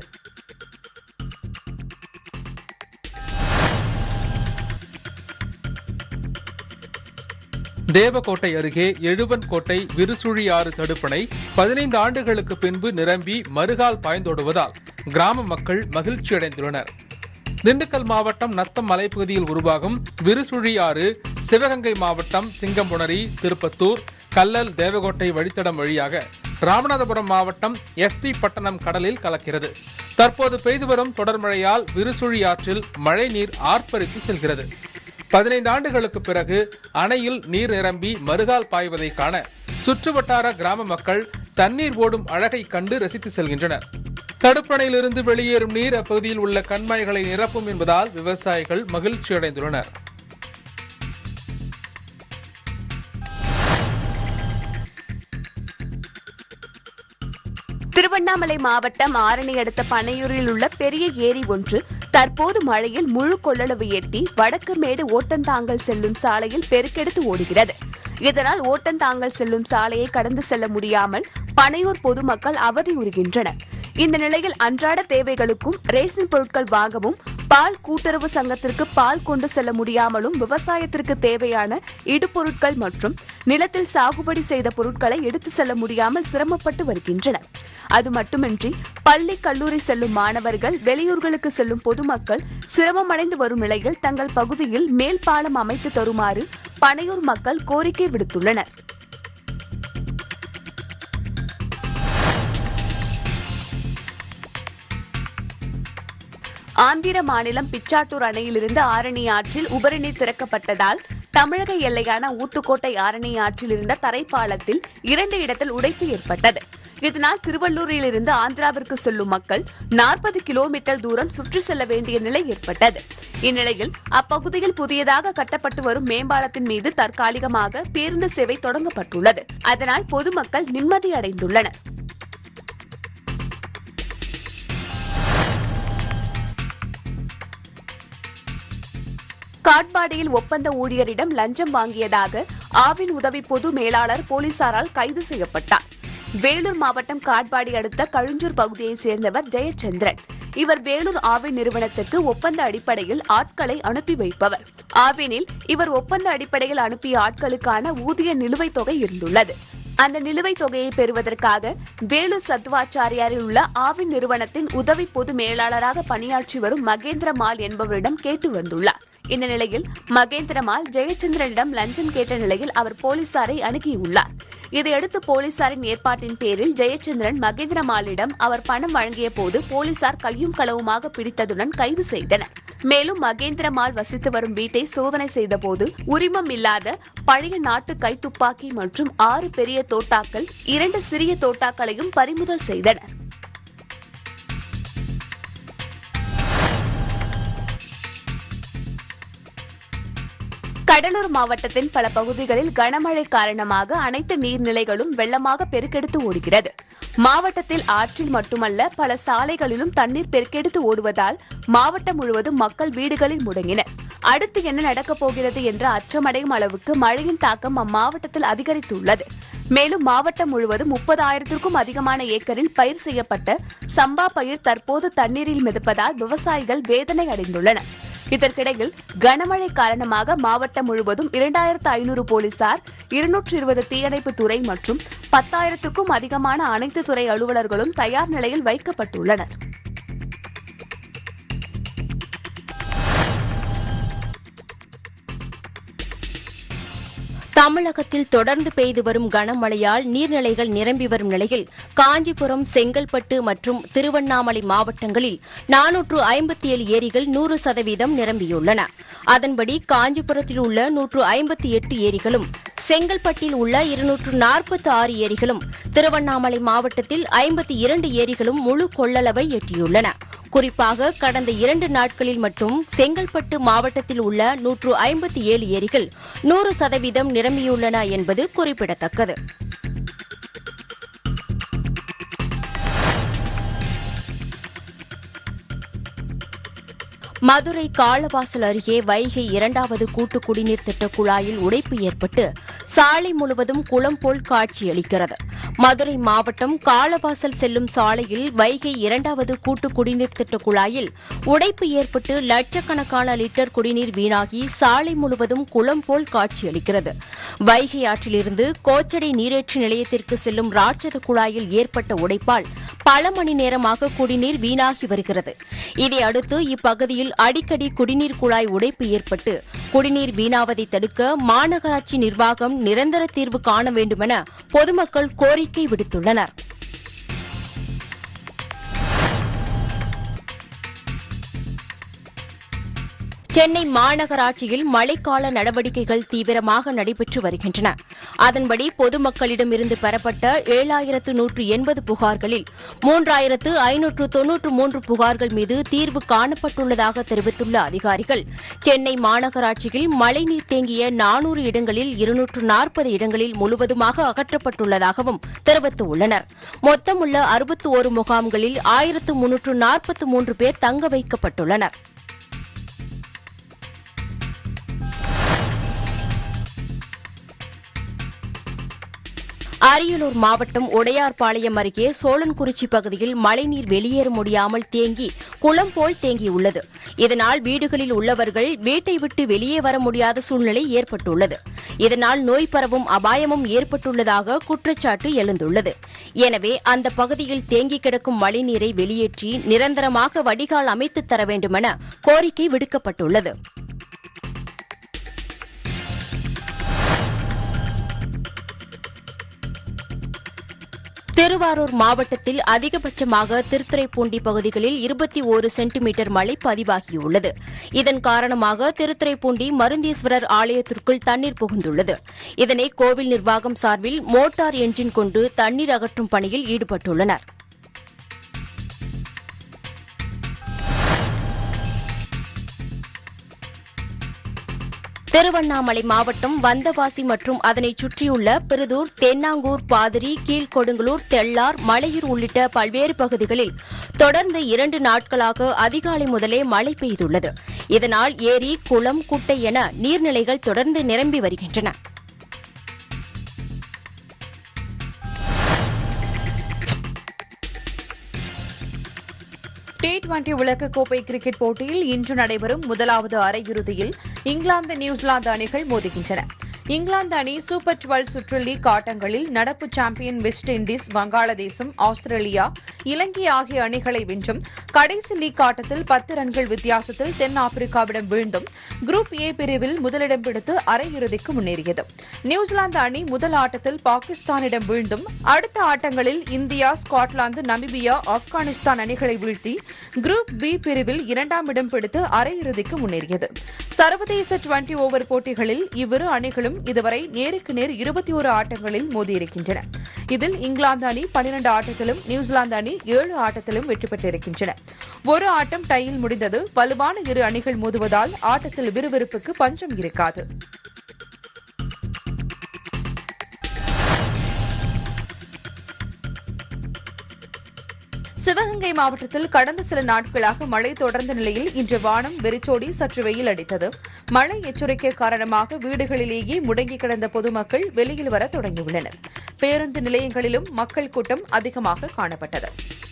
தேவக்கோட்டை அருகே எழுவன் கோட்டை விருசுழி ஆறு தடுப்பணை பதினைந்து ஆண்டுகளுக்கு பின்பு நிரம்பி மறுகால் பாய்ந்தோடுவதால் கிராம மக்கள் மகிழ்ச்சியடைந்துள்ளனர் திண்டுக்கல் மாவட்டம் நத்தம் மலைப்பகுதியில் உருவாகும் விருசுழி ஆறு சிவகங்கை மாவட்டம் சிங்கம்புணரி திருப்பத்தூர் கல்லல் தேவகோட்டை வழித்தடம் வழியாக ராமநாதபுரம் மாவட்டம் எஸ்பி பட்டணம் கடலில் கலக்கிறது தற்போது பெய்து வரும் தொடர் மழையால் விருசுழி ஆற்றில் மழை நீர் ஆர்ப்பரித்து செல்கிறது பதினைந்து ஆண்டுகளுக்கு பிறகு அணையில் நீர் நிரம்பி மறுகால் பாய்வதை காண சுற்றுவட்டார கிராம மக்கள் தண்ணீர் ஓடும் அழகை கண்டு ரசித்து செல்கின்றனர் தடுப்பணையிலிருந்து வெளியேறும் நீர் அப்பகுதியில் உள்ள கண்மாய்களை நிரப்பும் என்பதால் விவசாயிகள் மகிழ்ச்சியடைந்துள்ளனர் திருவண்ணாமலை மாவட்டம் ஆரணி அடுத்த பனையூரில் உள்ள பெரிய ஏரி ஒன்று தற்போது மழையில் முழு கொள்ளளவு எட்டி வடக்கு மேடு ஓட்டந்தாங்கல் செல்லும் சாலையில் பெருக்கெடுத்து ஓடுகிறது இதனால் ஓட்டந்தாங்கல் செல்லும் சாலையை கடந்து செல்ல முடியாமல் பனையூர் பொதுமக்கள் அவதியுறுகின்றனர் இந்த நிலையில் அன்றாட தேவைகளுக்கும் ரேஷன் பொருட்கள் வாங்கவும் பால் கூட்டுறவு சங்கத்திற்கு பால் கொண்டு செல்ல முடியாமலும் விவசாயத்திற்கு தேவையான இடுபொருட்கள் மற்றும் நிலத்தில் சாகுபடி செய்த பொருட்களை எடுத்து செல்ல முடியாமல் சிரமப்பட்டு வருகின்றனர் அது மட்டுமின்றி பள்ளி கல்லூரி செல்லும் மாணவர்கள் வெளியூர்களுக்கு செல்லும் பொதுமக்கள் சிரமமடைந்து வரும் நிலையில் தங்கள் பகுதியில் மேல் பாலம் அமைத்து தருமாறு பனையூர் மக்கள் கோரிக்கை விடுத்துள்ளனர் ஆந்திர மாநிலம் பிச்சாட்டூர் அணையிலிருந்து ஆரணி ஆற்றில் உபரிநீர் திறக்கப்பட்டதால் தமிழக எல்லையான ஊத்துக்கோட்டை ஆரணி ஆற்றில் இருந்த தரைப்பாலத்தில் இரண்டு இடத்தில் உடைப்பு ஏற்பட்டது இதனால் திருவள்ளூரிலிருந்து ஆந்திராவிற்கு செல்லும் மக்கள் நாற்பது கிலோமீட்டர் தூரம் சுற்றி செல்ல வேண்டிய நிலை ஏற்பட்டது இந்நிலையில் அப்பகுதியில் புதியதாக கட்டப்பட்டு வரும் மேம்பாலத்தின் மீது தற்காலிகமாக பேருந்து சேவை தொடங்கப்பட்டுள்ளது அதனால் பொதுமக்கள் நிம்மதி அடைந்துள்ளனர் காட்பாடியில் ஒப்பந்த ஊழியரிடம் லஞ்சம் வாங்கியதாக ஆவின் உதவி பொது மேலாளர் போலீசாரால் கைது செய்யப்பட்டார் வேலூர் மாவட்டம் காட்பாடி அடுத்த கழுஞ்சூர் பகுதியைச் சேர்ந்தவர் ஜெயச்சந்திரன் இவர் வேலூர் ஆவின் நிறுவனத்துக்கு ஒப்பந்த அடிப்படையில் ஆட்களை அனுப்பி வைப்பவர் ஆவினில் இவர் ஒப்பந்த அடிப்படையில் அனுப்பிய ஆட்களுக்கான ஊதிய நிலுவைத் தொகை இருந்துள்ளது அந்த நிலுவைத் தொகையை பெறுவதற்காக வேலூர் சத்துவாச்சாரியாரில் உள்ள ஆவின் நிறுவனத்தின் உதவி பொது மேலாளராக பணியாற்றி வரும் மகேந்திரமால் என்பவரிடம் கேட்டு வந்துள்ளார் இந்த நிலையில் மகேந்திரமால் ஜெயச்சந்திரனிடம் லஞ்சம் கேட்ட நிலையில் அவர் போலீசாரை அணுகியுள்ளார் இதையடுத்து போலீசாரின் ஏற்பாட்டின் பேரில் ஜெயச்சந்திரன் மகேந்திரமாலிடம் அவர் பணம் வழங்கிய போது போலீசார் கையும் களவுமாக பிடித்ததுடன் கைது செய்தனர் மேலும் மகேந்திரமால் வசித்து வரும் வீட்டை சோதனை செய்தபோது உரிமம் இல்லாத பழைய நாட்டு கைத்துப்பாக்கி மற்றும் ஆறு பெரிய தோட்டாக்கள் இரண்டு சிறிய தோட்டாக்களையும் பறிமுதல் செய்தனர் கடலூர் மாவட்டத்தின் பல பகுதிகளில் கனமழை காரணமாக அனைத்து நீர்நிலைகளும் வெள்ளமாக பெருக்கெடுத்து ஓடுகிறது மாவட்டத்தில் ஆற்றில் மட்டுமல்ல பல சாலைகளிலும் தண்ணீர் பெருக்கெடுத்து ஓடுவதால் மாவட்டம் முழுவதும் மக்கள் வீடுகளில் முடங்கினர் அடுத்து என்ன நடக்கப் போகிறது என்ற அச்சமடையும் அளவுக்கு மழையின் தாக்கம் அம்மாவட்டத்தில் அதிகரித்துள்ளது மேலும் மாவட்டம் முழுவதும் முப்பதாயிரத்திற்கும் அதிகமான ஏக்கரில் பயிர் செய்யப்பட்ட சம்பா பயிர் தற்போது தண்ணீரில் மிதப்பதால் விவசாயிகள் வேதனை அடைந்துள்ளனர் இதற்கிடையில் கனமழை காரணமாக மாவட்டம் முழுவதும் இரண்டாயிரத்து ஐநூறு போலீசார் இருநூற்று இருபது தீயணைப்பு துறை மற்றும் பத்தாயிரத்திற்கும் அதிகமான அனைத்து துறை அலுவலர்களும் தயார் நிலையில் வைக்கப்பட்டுள்ளனர் தமிழகத்தில் தொடர்ந்து பெய்து வரும் கனமழையால் நீர்நிலைகள் நிரம்பி வரும் நிலையில் காஞ்சிபுரம் செங்கல்பட்டு மற்றும் திருவண்ணாமலை மாவட்டங்களில் நானூற்று ஐம்பத்தி ஏழு ஏரிகள் நூறு சதவீதம் நிரம்பியுள்ளன அதன்படி காஞ்சிபுரத்தில் உள்ள நூற்று ஐம்பத்தி எட்டு ஏரிகளும் செங்கல்பட்டில் உள்ள இருநூற்று நாற்பத்தி ஆறு ஏரிகளும் திருவண்ணாமலை மாவட்டத்தில் ஐம்பத்தி இரண்டு ஏரிகளும் முழு கொள்ளளவை எட்டியுள்ளன குறிப்பாக கடந்த இரண்டு நாட்களில் மட்டும் செங்கல்பட்டு மாவட்டத்தில் உள்ள நூற்று ஐம்பத்தி ஏழு ஏரிகள் நூறு சதவீதம் நிரம்பியுள்ளன என்பது குறிப்பிடத்தக்கது மதுரை காளவாசல் அருகே வைகை இரண்டாவது கூட்டு குடிநீர் திட்ட குழாயில் உடைப்பு ஏற்பட்டு சாலை முழுவதும் குளம் போல் காட்சியளிக்கிறது மதுரை மாவட்டம் காளவாசல் செல்லும் சாலையில் வைகை இரண்டாவது கூட்டு குடிநீர் திட்ட குழாயில் உடைப்பு ஏற்பட்டு லட்சக்கணக்கான லிட்டர் குடிநீர் வீணாகி சாலை முழுவதும் குளம் போல் காட்சியளிக்கிறது வைகை ஆற்றிலிருந்து கோச்சடை நீரேற்று நிலையத்திற்கு செல்லும் ராட்சத குழாயில் ஏற்பட்ட உடைப்பால் பல மணி நேரமாக குடிநீர் வீணாகி வருகிறது இதையடுத்து இப்பகுதியில் அடிக்கடி குடிநீர் குழாய் உடைப்பு ஏற்பட்டு குடிநீர் வீணாவதை தடுக்க மாநகராட்சி நிர்வாகம் நிரந்தர தீர்வு காண வேண்டுமென பொதுமக்கள் கோரிக்கை விடுத்துள்ளனர் சென்னை மாநகராட்சியில் மழைக்கால நடவடிக்கைகள் தீவிரமாக நடைபெற்று வருகின்றன அதன்படி பொதுமக்களிடமிருந்து பெறப்பட்ட ஏழாயிரத்து நூற்று எண்பது புகார்களில் மூன்றாயிரத்து ஐநூற்று தொன்னூற்று மூன்று புகார்கள் மீது தீர்வு காணப்பட்டுள்ளதாக தெரிவித்துள்ள அதிகாரிகள் சென்னை மாநகராட்சியில் மழைநீர் தேங்கிய நானூறு இடங்களில் இருநூற்று நாற்பது இடங்களில் முழுவதுமாக அகற்றப்பட்டுள்ளதாகவும் தெரிவித்துள்ளனர் மொத்தமுள்ள அறுபத்தி ஒரு முகாம்களில் ஆயிரத்து முன்னூற்று நாற்பத்து மூன்று பேர் தங்க வைக்கப்பட்டுள்ளனர் அரியலூர் மாவட்டம் உடையார்பாளையம் அருகே சோழன்குறிச்சி பகுதியில் மழைநீர் வெளியேற முடியாமல் தேங்கி குளம் போல் தேங்கியுள்ளது இதனால் வீடுகளில் உள்ளவர்கள் வீட்டை விட்டு வெளியே வர முடியாத சூழ்நிலை ஏற்பட்டுள்ளது இதனால் நோய் பரவும் அபாயமும் ஏற்பட்டுள்ளதாக குற்றச்சாட்டு எழுந்துள்ளது எனவே அந்த பகுதியில் தேங்கி கிடக்கும் மழைநீரை வெளியேற்றி நிரந்தரமாக வடிகால் அமைத்துத் தர வேண்டுமென கோரிக்கை விடுக்கப்பட்டுள்ளது திருவாரூர் மாவட்டத்தில் அதிகபட்சமாக திருத்துறைப்பூண்டி பகுதிகளில் இருபத்தி ஒரு சென்டிமீட்டர் மழை பதிவாகியுள்ளது இதன் காரணமாக திருத்துறைப்பூண்டி மருந்தீஸ்வரர் ஆலயத்திற்குள் தண்ணீர் புகுந்துள்ளது இதனை கோவில் நிர்வாகம் சார்பில் மோட்டார் என்ஜின் கொண்டு தண்ணீர் அகற்றும் பணியில் ஈடுபட்டுள்ளனர் திருவண்ணாமலை மாவட்டம் வந்தவாசி மற்றும் அதனை சுற்றியுள்ள பெருதூர் தென்னாங்கூர் பாதிரி கீழ்கொடுங்கலூர் தெள்ளார் மலையூர் உள்ளிட்ட பல்வேறு பகுதிகளில் தொடர்ந்து இரண்டு நாட்களாக அதிகாலை முதலே மழை பெய்துள்ளது இதனால் ஏரி குளம் குட்டை என நீர்நிலைகள் தொடர்ந்து நிரம்பி வருகின்றன டி டுவெண்டி உலகக்கோப்பை கிரிக்கெட் போட்டியில் இன்று நடைபெறும் முதலாவது அரையிறுதியில் இங்கிலாந்து நியூசிலாந்து அணிகள் மோதுகின்றன இங்கிலாந்து அணி சூப்பர் டுவெல் சுற்று லீக் ஆட்டங்களில் நடப்பு champion West Indies Vangaladesam Australia Ilangai ஆகிய அணிகளை வென்றும் கடைசி லீக் ஆட்டத்தில் பத்து ரன்கள் வித்தியாசத்தில் தென் ஆப்பிரிக்காவிடம் வீழ்ந்தும் குரூப் ஏ பிரிவில் முதலிடம் பிடித்து அரையிறுதிக்கு முன்னேறியது நியூசிலாந்து அணி முதல் ஆட்டத்தில் பாகிஸ்தானிடம் வீழ்ந்தும் அடுத்த ஆட்டங்களில் இந்தியா ஸ்காட்லாந்து நமீபியா ஆப்கானிஸ்தான் அணிகளை வீழ்த்தி குரூப் பி பிரிவில் இரண்டாம் இடம் பிடித்து அரையிறுதிக்கு முன்னேறியது சர்வதேச டுவெண்டி ஓவர் போட்டிகளில் இவ்விரு அணிகளும் இதுவரை நேருக்கு நேர் இருபத்தி ஒரு ஆட்டங்களில் மோதியிருக்கின்றன இதில் இங்கிலாந்து அணி பனிரண்டு ஆட்டத்திலும் நியூசிலாந்து அணி ஏழு ஆட்டத்திலும் வெற்றி பெற்றிருக்கின்றன ஒரு ஆட்டம் டையில் முடிந்தது வலுவான இரு அணிகள் மோதுவதால் ஆட்டத்தில் விறுவிறுப்புக்கு பஞ்சம் இருக்காது சிவகங்கை மாவட்டத்தில் கடந்த சில நாட்களாக மழை தொடர்ந்த நிலையில் இன்று வானம் வெறிச்சோடி சற்று வெயில் அடித்தது மழை எச்சரிக்கை காரணமாக வீடுகளிலேயே முடங்கி கிடந்த பொதுமக்கள் வெளியில் வர தொடங்கியுள்ளனர் பேருந்து நிலையங்களிலும் மக்கள் கூட்டம் அதிகமாக காணப்பட்டது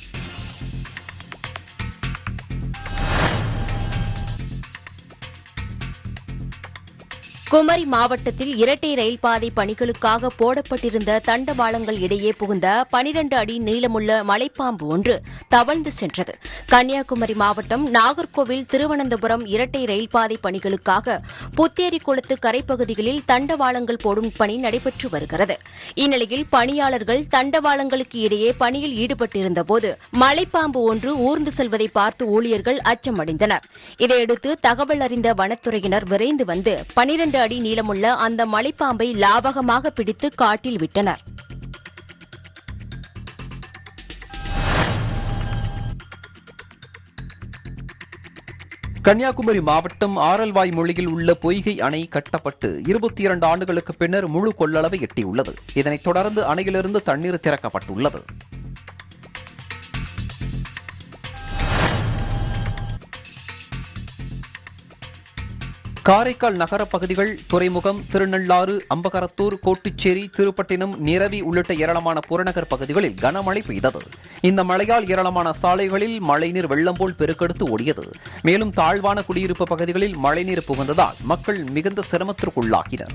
குமரி மாவட்டத்தில் இரட்டை ரயில் பாதை பணிகளுக்காக போடப்பட்டிருந்த தண்டவாளங்கள் இடையே புகுந்த பனிரண்டு அடி நீளமுள்ள மலைப்பாம்பு ஒன்று தவழ்ந்து சென்றது கன்னியாகுமரி மாவட்டம் நாகர்கோவில் திருவனந்தபுரம் இரட்டை ரயில் பாதை பணிகளுக்காக புத்தேரி குளத்து கரைப்பகுதிகளில் தண்டவாளங்கள் போடும் பணி நடைபெற்று வருகிறது இந்நிலையில் பணியாளர்கள் தண்டவாளங்களுக்கு இடையே பணியில் ஈடுபட்டிருந்தபோது மலைப்பாம்பு ஒன்று ஊர்ந்து செல்வதை பார்த்து ஊழியர்கள் அச்சமடைந்தனர் இதையடுத்து தகவல் அறிந்த வனத்துறையினர் விரைந்து வந்து பனிரண்டு அடி நீளமுள்ள அந்த மலைப்பாம்பை லாபகமாக பிடித்து காட்டில் விட்டனர் கன்னியாகுமரி மாவட்டம் ஆரல்வாய் மொழியில் உள்ள பொய்கை அணை கட்டப்பட்டு இருபத்தி இரண்டு ஆண்டுகளுக்கு பின்னர் முழு கொள்ளளவை எட்டியுள்ளது இதனைத் தொடர்ந்து அணையிலிருந்து தண்ணீர் திறக்கப்பட்டுள்ளது காரைக்கால் நகர பகுதிகள் துறைமுகம் திருநள்ளாறு அம்பகரத்தூர் கோட்டுச்சேரி திருப்பட்டினம் நிரவி உள்ளிட்ட ஏராளமான புறநகர் பகுதிகளில் கனமழை பெய்தது இந்த மழையால் ஏராளமான சாலைகளில் மழைநீர் வெள்ளம் போல் பெருக்கெடுத்து ஓடியது மேலும் தாழ்வான குடியிருப்பு பகுதிகளில் மழைநீர் புகுந்ததால் மக்கள் மிகுந்த சிரமத்திற்குள்ளாகினர்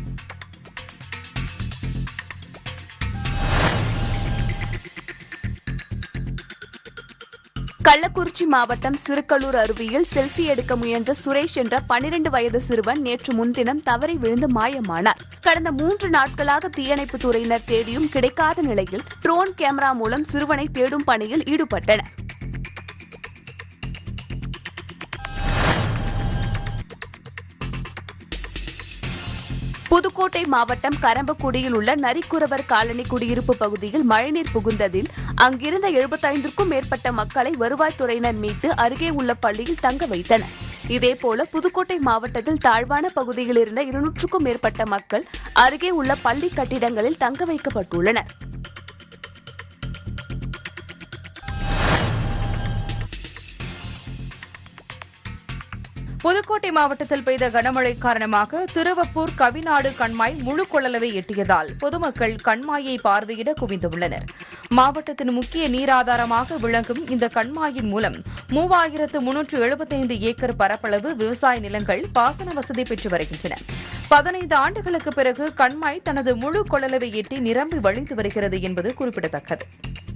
கள்ளக்குறிச்சி மாவட்டம் சிறுகளூர் அருவியில் செல்ஃபி எடுக்க முயன்ற சுரேஷ் என்ற பனிரெண்டு வயது சிறுவன் நேற்று முன்தினம் தவறி விழுந்து மாயமானார் கடந்த மூன்று நாட்களாக தீயணைப்பு துறையினர் தேடியும் கிடைக்காத நிலையில் ட்ரோன் கேமரா மூலம் சிறுவனை தேடும் பணியில் ஈடுபட்டனர் புதுக்கோட்டை மாவட்டம் கரம்பக்குடியில் உள்ள நரிக்குறவர் காலனி குடியிருப்பு பகுதியில் மழைநீர் புகுந்ததில் அங்கிருந்த எழுபத்தைந்திற்கும் மேற்பட்ட மக்களை வருவாய்த்துறையினர் மீட்டு அருகே உள்ள பள்ளியில் தங்க வைத்தனர் இதேபோல புதுக்கோட்டை மாவட்டத்தில் தாழ்வான பகுதியில் இருந்த இருநூற்றுக்கும் மேற்பட்ட மக்கள் அருகே உள்ள பள்ளி கட்டிடங்களில் தங்க வைக்கப்பட்டுள்ளனர் புதுக்கோட்டை மாவட்டத்தில் பெய்த கனமழை காரணமாக திருவப்பூர் கவிநாடு கண்மாய் முழு கொள்ளளவை எட்டியதால் பொதுமக்கள் கண்மாயை பார்வையிட குவிந்துள்ளனர் மாவட்டத்தின் முக்கிய நீராதாரமாக விளங்கும் இந்த கண்மாயின் மூலம் மூவாயிரத்து முன்னூற்று எழுபத்தைந்து ஏக்கர் பரப்பளவு விவசாய நிலங்கள் பாசன வசதி பெற்று வருகின்றன பதினைந்து ஆண்டுகளுக்கு பிறகு கண்மாய் தனது முழு கொள்ளளவை எட்டி நிரம்பி வழிந்து வருகிறது என்பது குறிப்பிடத்தக்கது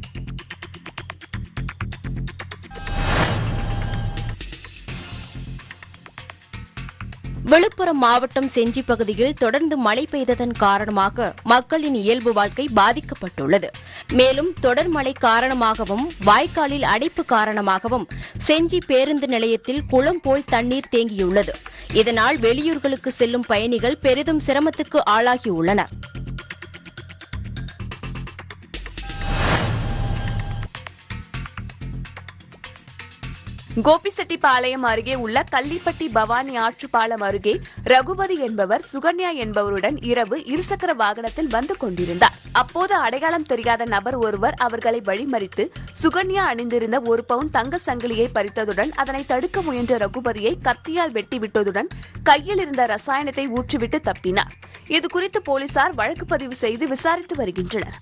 விழுப்புரம் மாவட்டம் செஞ்சி பகுதியில் தொடர்ந்து மழை பெய்ததன் காரணமாக மக்களின் இயல்பு வாழ்க்கை பாதிக்கப்பட்டுள்ளது மேலும் தொடர் மழை காரணமாகவும் வாய்க்காலில் அடைப்பு காரணமாகவும் செஞ்சி பேருந்து நிலையத்தில் குளம் போல் தண்ணீர் தேங்கியுள்ளது இதனால் வெளியூர்களுக்கு செல்லும் பயணிகள் பெரிதும் சிரமத்துக்கு ஆளாகியுள்ளனர் கோபிசெட்டிப்பாளையம் அருகே உள்ள கள்ளிப்பட்டி பவானி ஆற்றுப்பாலம் அருகே ரகுபதி என்பவர் சுகன்யா என்பவருடன் இரவு இருசக்கர வாகனத்தில் வந்து கொண்டிருந்தார் அப்போது அடையாளம் தெரியாத நபர் ஒருவர் அவர்களை வழிமறித்து சுகன்யா அணிந்திருந்த ஒரு பவுன் தங்க சங்கிலியை பறித்ததுடன் அதனை தடுக்க முயன்ற ரகுபதியை கத்தியால் வெட்டிவிட்டதுடன் கையில் இருந்த ரசாயனத்தை ஊற்றிவிட்டு தப்பினார் இதுகுறித்து போலீசார் வழக்கு பதிவு செய்து விசாரித்து வருகின்றனர்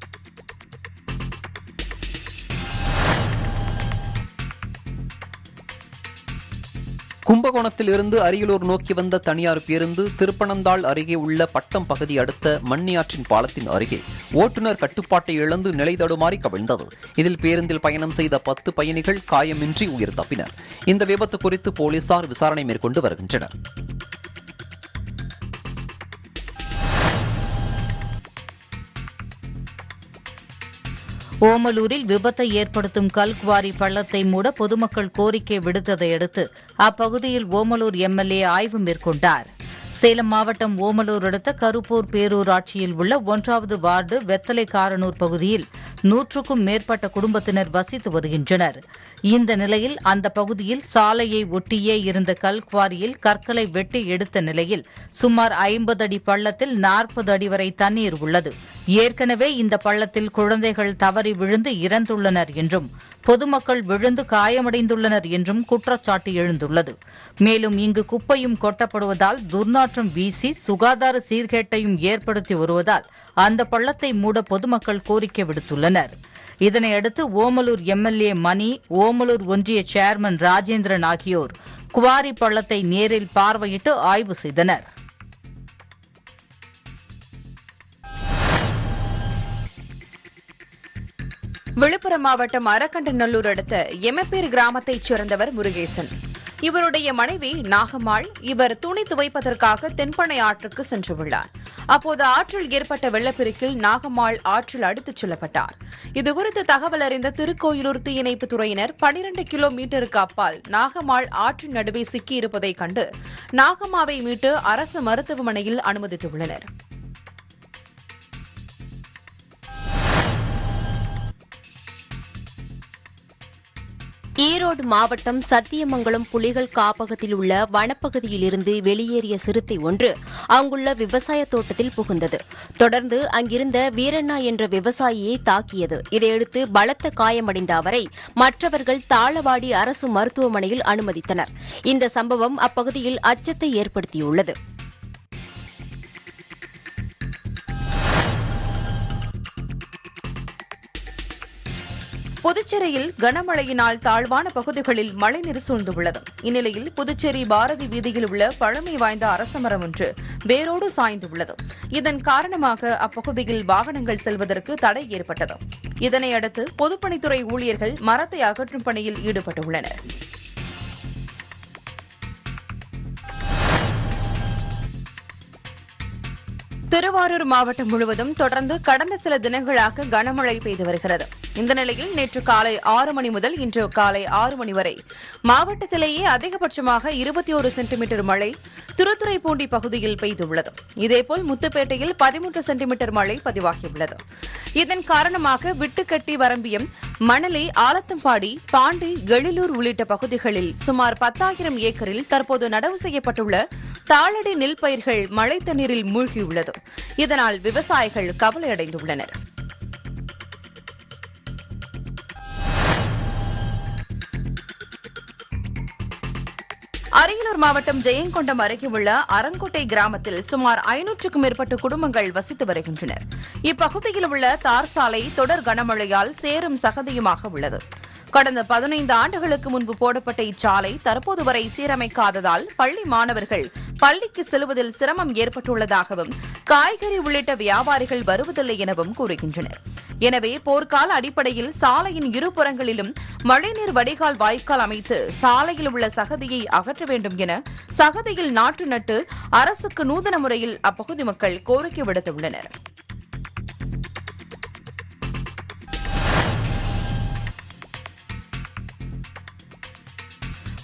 கும்பகோணத்தில் இருந்து அரியலூர் நோக்கி வந்த தனியார் பேருந்து திருப்பனந்தாள் அருகே உள்ள பட்டம் பகுதி அடுத்த மண்ணியாற்றின் பாலத்தின் அருகே ஓட்டுநர் கட்டுப்பாட்டை இழந்து நிலை தடுமாறி கவிழ்ந்தது இதில் பேருந்தில் பயணம் செய்த பத்து பயணிகள் காயமின்றி உயிர் தப்பினர் இந்த விபத்து குறித்து போலீசார் விசாரணை மேற்கொண்டு வருகின்றனர் ஓமலூரில் விபத்தை ஏற்படுத்தும் கல்குவாரி பள்ளத்தை மூட பொதுமக்கள் கோரிக்கை விடுத்ததை அடுத்து அப்பகுதியில் ஓமலூர் எம்எல்ஏ ஆய்வு மேற்கொண்டார் சேலம் மாவட்டம் ஓமலூர் அடுத்த கருப்பூர் பேரூராட்சியில் உள்ள ஒன்றாவது வார்டு வெத்தலை காரனூர் பகுதியில் நூற்றுக்கும் மேற்பட்ட குடும்பத்தினர் வசித்து வருகின்றனர் இந்த நிலையில் அந்த பகுதியில் சாலையை ஒட்டியே இருந்த கல்குவாரியில் கற்களை வெட்டி எடுத்த நிலையில் சுமார் ஐம்பது அடி பள்ளத்தில் நாற்பது அடி வரை தண்ணீர் உள்ளது ஏற்கனவே இந்த பள்ளத்தில் குழந்தைகள் தவறி விழுந்து இறந்துள்ளனர் என்றும் பொதுமக்கள் விழுந்து காயமடைந்துள்ளனர் என்றும் குற்றச்சாட்டு எழுந்துள்ளது மேலும் இங்கு குப்பையும் கொட்டப்படுவதால் துர்நாற்றம் வீசி சுகாதார சீர்கேட்டையும் ஏற்படுத்தி வருவதால் அந்த பள்ளத்தை மூட பொதுமக்கள் கோரிக்கை விடுத்துள்ளனர் இதனையடுத்து ஓமலூர் எம்எல்ஏ மணி ஓமலூர் ஒன்றிய சேர்மன் ராஜேந்திரன் ஆகியோர் குவாரி பள்ளத்தை நேரில் பார்வையிட்டு ஆய்வு செய்தனர் விழுப்புரம் மாவட்டம் அரக்கண்டநல்லூர் அடுத்த எமப்பேர் கிராமத்தைச் சேர்ந்தவர் முருகேசன் இவருடைய மனைவி நாகம்மாள் இவர் துணி துவைப்பதற்காக தென்பனை ஆற்றுக்கு சென்றுள்ளார் அப்போது ஆற்றில் ஏற்பட்ட வெள்ளப்பெருக்கில் நாகம்மாள் ஆற்றில் அடித்துச் செல்லப்பட்டார் இதுகுறித்து தகவல் அறிந்த திருக்கோயிலூர் தீயணைப்புத் துறையினர் பனிரண்டு கிலோமீட்டருக்கு அப்பால் நாகம்மாள் ஆற்றின் நடுவே சிக்கியிருப்பதைக் கண்டு நாகம்மாவை மீட்டு அரசு மருத்துவமனையில் அனுமதித்துள்ளனர் ஈரோடு மாவட்டம் சத்தியமங்கலம் புலிகள் காப்பகத்தில் உள்ள வனப்பகுதியிலிருந்து வெளியேறிய சிறுத்தை ஒன்று அங்குள்ள விவசாய தோட்டத்தில் புகுந்தது தொடர்ந்து அங்கிருந்த வீரண்ணா என்ற விவசாயியை தாக்கியது இதையடுத்து பலத்த காயமடைந்த அவரை மற்றவர்கள் தாளவாடி அரசு மருத்துவமனையில் அனுமதித்தனர் இந்த சம்பவம் அப்பகுதியில் அச்சத்தை ஏற்படுத்தியுள்ளது புதுச்சேரியில் கனமழையினால் தாழ்வான பகுதிகளில் மழைநீர் சூழ்ந்துள்ளது இந்நிலையில் புதுச்சேரி பாரதி வீதியில் உள்ள பழமை வாய்ந்த அரசமரம் ஒன்று வேரோடு சாய்ந்துள்ளது இதன் காரணமாக அப்பகுதியில் வாகனங்கள் செல்வதற்கு தடை ஏற்பட்டது இதனையடுத்து பொதுப்பணித்துறை ஊழியர்கள் மரத்தை அகற்றும் பணியில் ஈடுபட்டுள்ளனர் திருவாரூர் மாவட்டம் முழுவதும் தொடர்ந்து கடந்த சில தினங்களாக கனமழை பெய்து வருகிறது இந்த நிலையில் நேற்று காலை ஆறு மணி முதல் இன்று காலை ஆறு மணி வரை மாவட்டத்திலேயே அதிகபட்சமாக இருபத்தி ஒரு சென்டிமீட்டர் மழை திருத்துறைப்பூண்டி பகுதியில் பெய்துள்ளது இதேபோல் முத்துப்பேட்டையில் பதிமூன்று சென்டிமீட்டர் மழை பதிவாகியுள்ளது இதன் காரணமாக விட்டுக்கட்டி வரம்பியம் மணலி ஆலத்தம்பாடி பாண்டி எழிலூர் உள்ளிட்ட பகுதிகளில் சுமார் பத்தாயிரம் ஏக்கரில் தற்போது நடவு செய்யப்பட்டுள்ள தாளடி நெல் பயிர்கள் மழை தண்ணீரில் மூழ்கியுள்ளது இதனால் விவசாயிகள் கவலையடைந்துள்ளனர் அரியலூர் மாவட்டம் ஜெயங்கொண்டம் அருகே உள்ள அரங்கோட்டை கிராமத்தில் சுமார் ஐநூற்றுக்கும் மேற்பட்ட குடும்பங்கள் வசித்து வருகின்றனர் இப்பகுதியில் உள்ள தார் சாலை தொடர் கனமழையால் சேரும் சகதியுமாக உள்ளது கடந்த பதினைந்து ஆண்டுகளுக்கு முன்பு போடப்பட்ட இச்சாலை தற்போது வரை சீரமைக்காததால் பள்ளி மாணவர்கள் பள்ளிக்கு செல்வதில் சிரமம் ஏற்பட்டுள்ளதாகவும் காய்கறி உள்ளிட்ட வியாபாரிகள் வருவதில்லை எனவும் கூறுகின்றனர் எனவே போர்க்கால அடிப்படையில் சாலையின் இருபுறங்களிலும் மழைநீர் வடிகால் வாய்க்கால் அமைத்து சாலையில் உள்ள சகதியை அகற்ற வேண்டும் என சகதியில் நாற்று நட்டு அரசுக்கு நூதன முறையில் அப்பகுதி மக்கள் கோரிக்கை விடுத்துள்ளனர்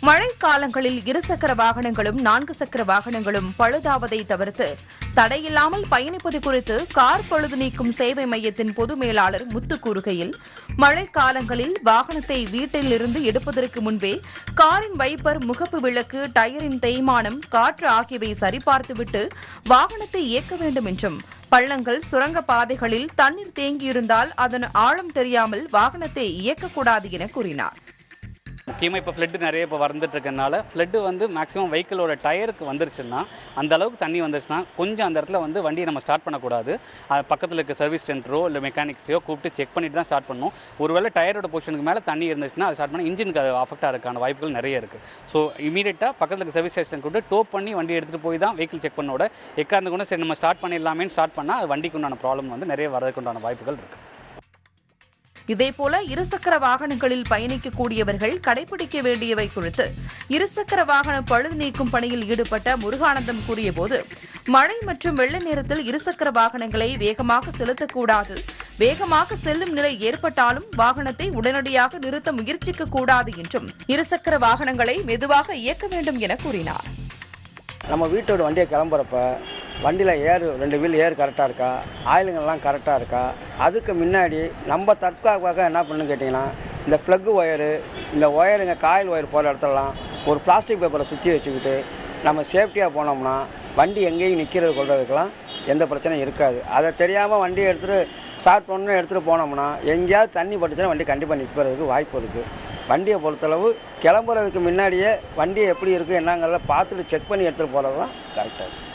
மழை காலங்களில் இருசக்கர வாகனங்களும் நான்கு சக்கர வாகனங்களும் பழுதாவதை தவிர்த்து தடையில்லாமல் பயணிப்பது குறித்து கார் பழுது நீக்கும் சேவை மையத்தின் பொது மேலாளர் முத்து கூறுகையில் மழை காலங்களில் வாகனத்தை வீட்டில் இருந்து எடுப்பதற்கு முன்பே காரின் வைப்பர் முகப்பு விளக்கு டயரின் தேய்மானம் காற்று ஆகியவை சரிபார்த்துவிட்டு வாகனத்தை இயக்க வேண்டும் என்றும் பள்ளங்கள் சுரங்க பாதைகளில் தண்ணீர் தேங்கியிருந்தால் அதன் ஆழம் தெரியாமல் வாகனத்தை இயக்கக்கூடாது என கூறினார் முக்கியமாக இப்போ ஃப்ளட்டு நிறைய இப்போ வந்துட்டு இருக்கனால ஃப்ளட்டு வந்து மேக்ஸிமம் வெஹிக்கிளோட டயருக்கு வந்துருச்சுன்னா அந்த அளவுக்கு தண்ணி வந்துருச்சுன்னா கொஞ்சம் அந்த இடத்துல வந்து வண்டியை நம்ம ஸ்டார்ட் பண்ணக்கூடாது அது பக்கத்தில் இருக்க சர்வீஸ் சென்டரோ இல்லை மெக்கானிக்ஸையோ கூப்பிட்டு செக் பண்ணிட்டு தான் ஸ்டார்ட் பண்ணணும் ஒருவேளை டயரோட பொசிஷனுக்கு மேலே தண்ணி இருந்துச்சுன்னா அது ஸ்டார்ட் பண்ண இன்ஜினுக்கு அது அஃபெக்ட் ஆகிறதுக்கான வாய்ப்புகள் நிறைய இருக்குது ஸோ இமீடியட்டாக பக்கத்தில் இருக்க சர்வீஸ் ஸ்டேஷன் கூப்பிட்டு டோ பண்ணி வண்டி எடுத்துகிட்டு போய் தான் வெஹிக்கிள் செக் பண்ணோட எக்காந்து கூட சரி நம்ம ஸ்டார்ட் பண்ணிடலாமேன்னு ஸ்டார்ட் பண்ணால் அது வண்டிக்கு உண்டான ப்ராப்ளம் வந்து நிறைய வரதுக்கு உண்டான வாய்ப்புகள் இருக்குது இதேபோல இருசக்கர வாகனங்களில் பயணிக்கக்கூடியவர்கள் கடைபிடிக்க வேண்டியவை குறித்து இருசக்கர வாகன பழுது நீக்கும் பணியில் ஈடுபட்ட முருகானந்தம் கூறியபோது மழை மற்றும் வெள்ள நேரத்தில் இருசக்கர வாகனங்களை வேகமாக செலுத்தக்கூடாது வேகமாக செல்லும் நிலை ஏற்பட்டாலும் வாகனத்தை உடனடியாக நிறுத்த முயற்சிக்க கூடாது என்றும் இருசக்கர வாகனங்களை மெதுவாக இயக்க வேண்டும் என கூறினார் நம்ம வீட்டோட வண்டியை கிளம்புறப்ப வண்டியில் ஏர் ரெண்டு வீல் ஏர் கரெக்டாக இருக்கா ஆயிலுங்கெல்லாம் கரெக்டாக இருக்கா அதுக்கு முன்னாடி நம்ம தற்காப்பாக என்ன பண்ணணும்னு கேட்டிங்கன்னா இந்த ப்ளக்கு ஒயரு இந்த ஒயருங்க காயில் ஒயர் போகிற இடத்துலலாம் ஒரு பிளாஸ்டிக் பேப்பரை சுற்றி வச்சுக்கிட்டு நம்ம சேஃப்டியாக போனோம்னா வண்டி எங்கேயும் நிற்கிறது கொள்றதுக்கெல்லாம் எந்த பிரச்சனையும் இருக்காது அதை தெரியாமல் வண்டி எடுத்துகிட்டு ஸ்டார்ட் பண்ணணும் எடுத்துகிட்டு போனோம்னா எங்கேயாவது தண்ணி பட்டுச்சுன்னா வண்டி கண்டிப்பாக நிற்கிறதுக்கு வாய்ப்பு இருக்குது வண்டியை பொறுத்தளவு கிளம்புறதுக்கு முன்னாடியே வண்டி எப்படி இருக்குது என்னங்கிறத பார்த்துட்டு செக் பண்ணி எடுத்துகிட்டு போகிறது தான் கரெக்டாக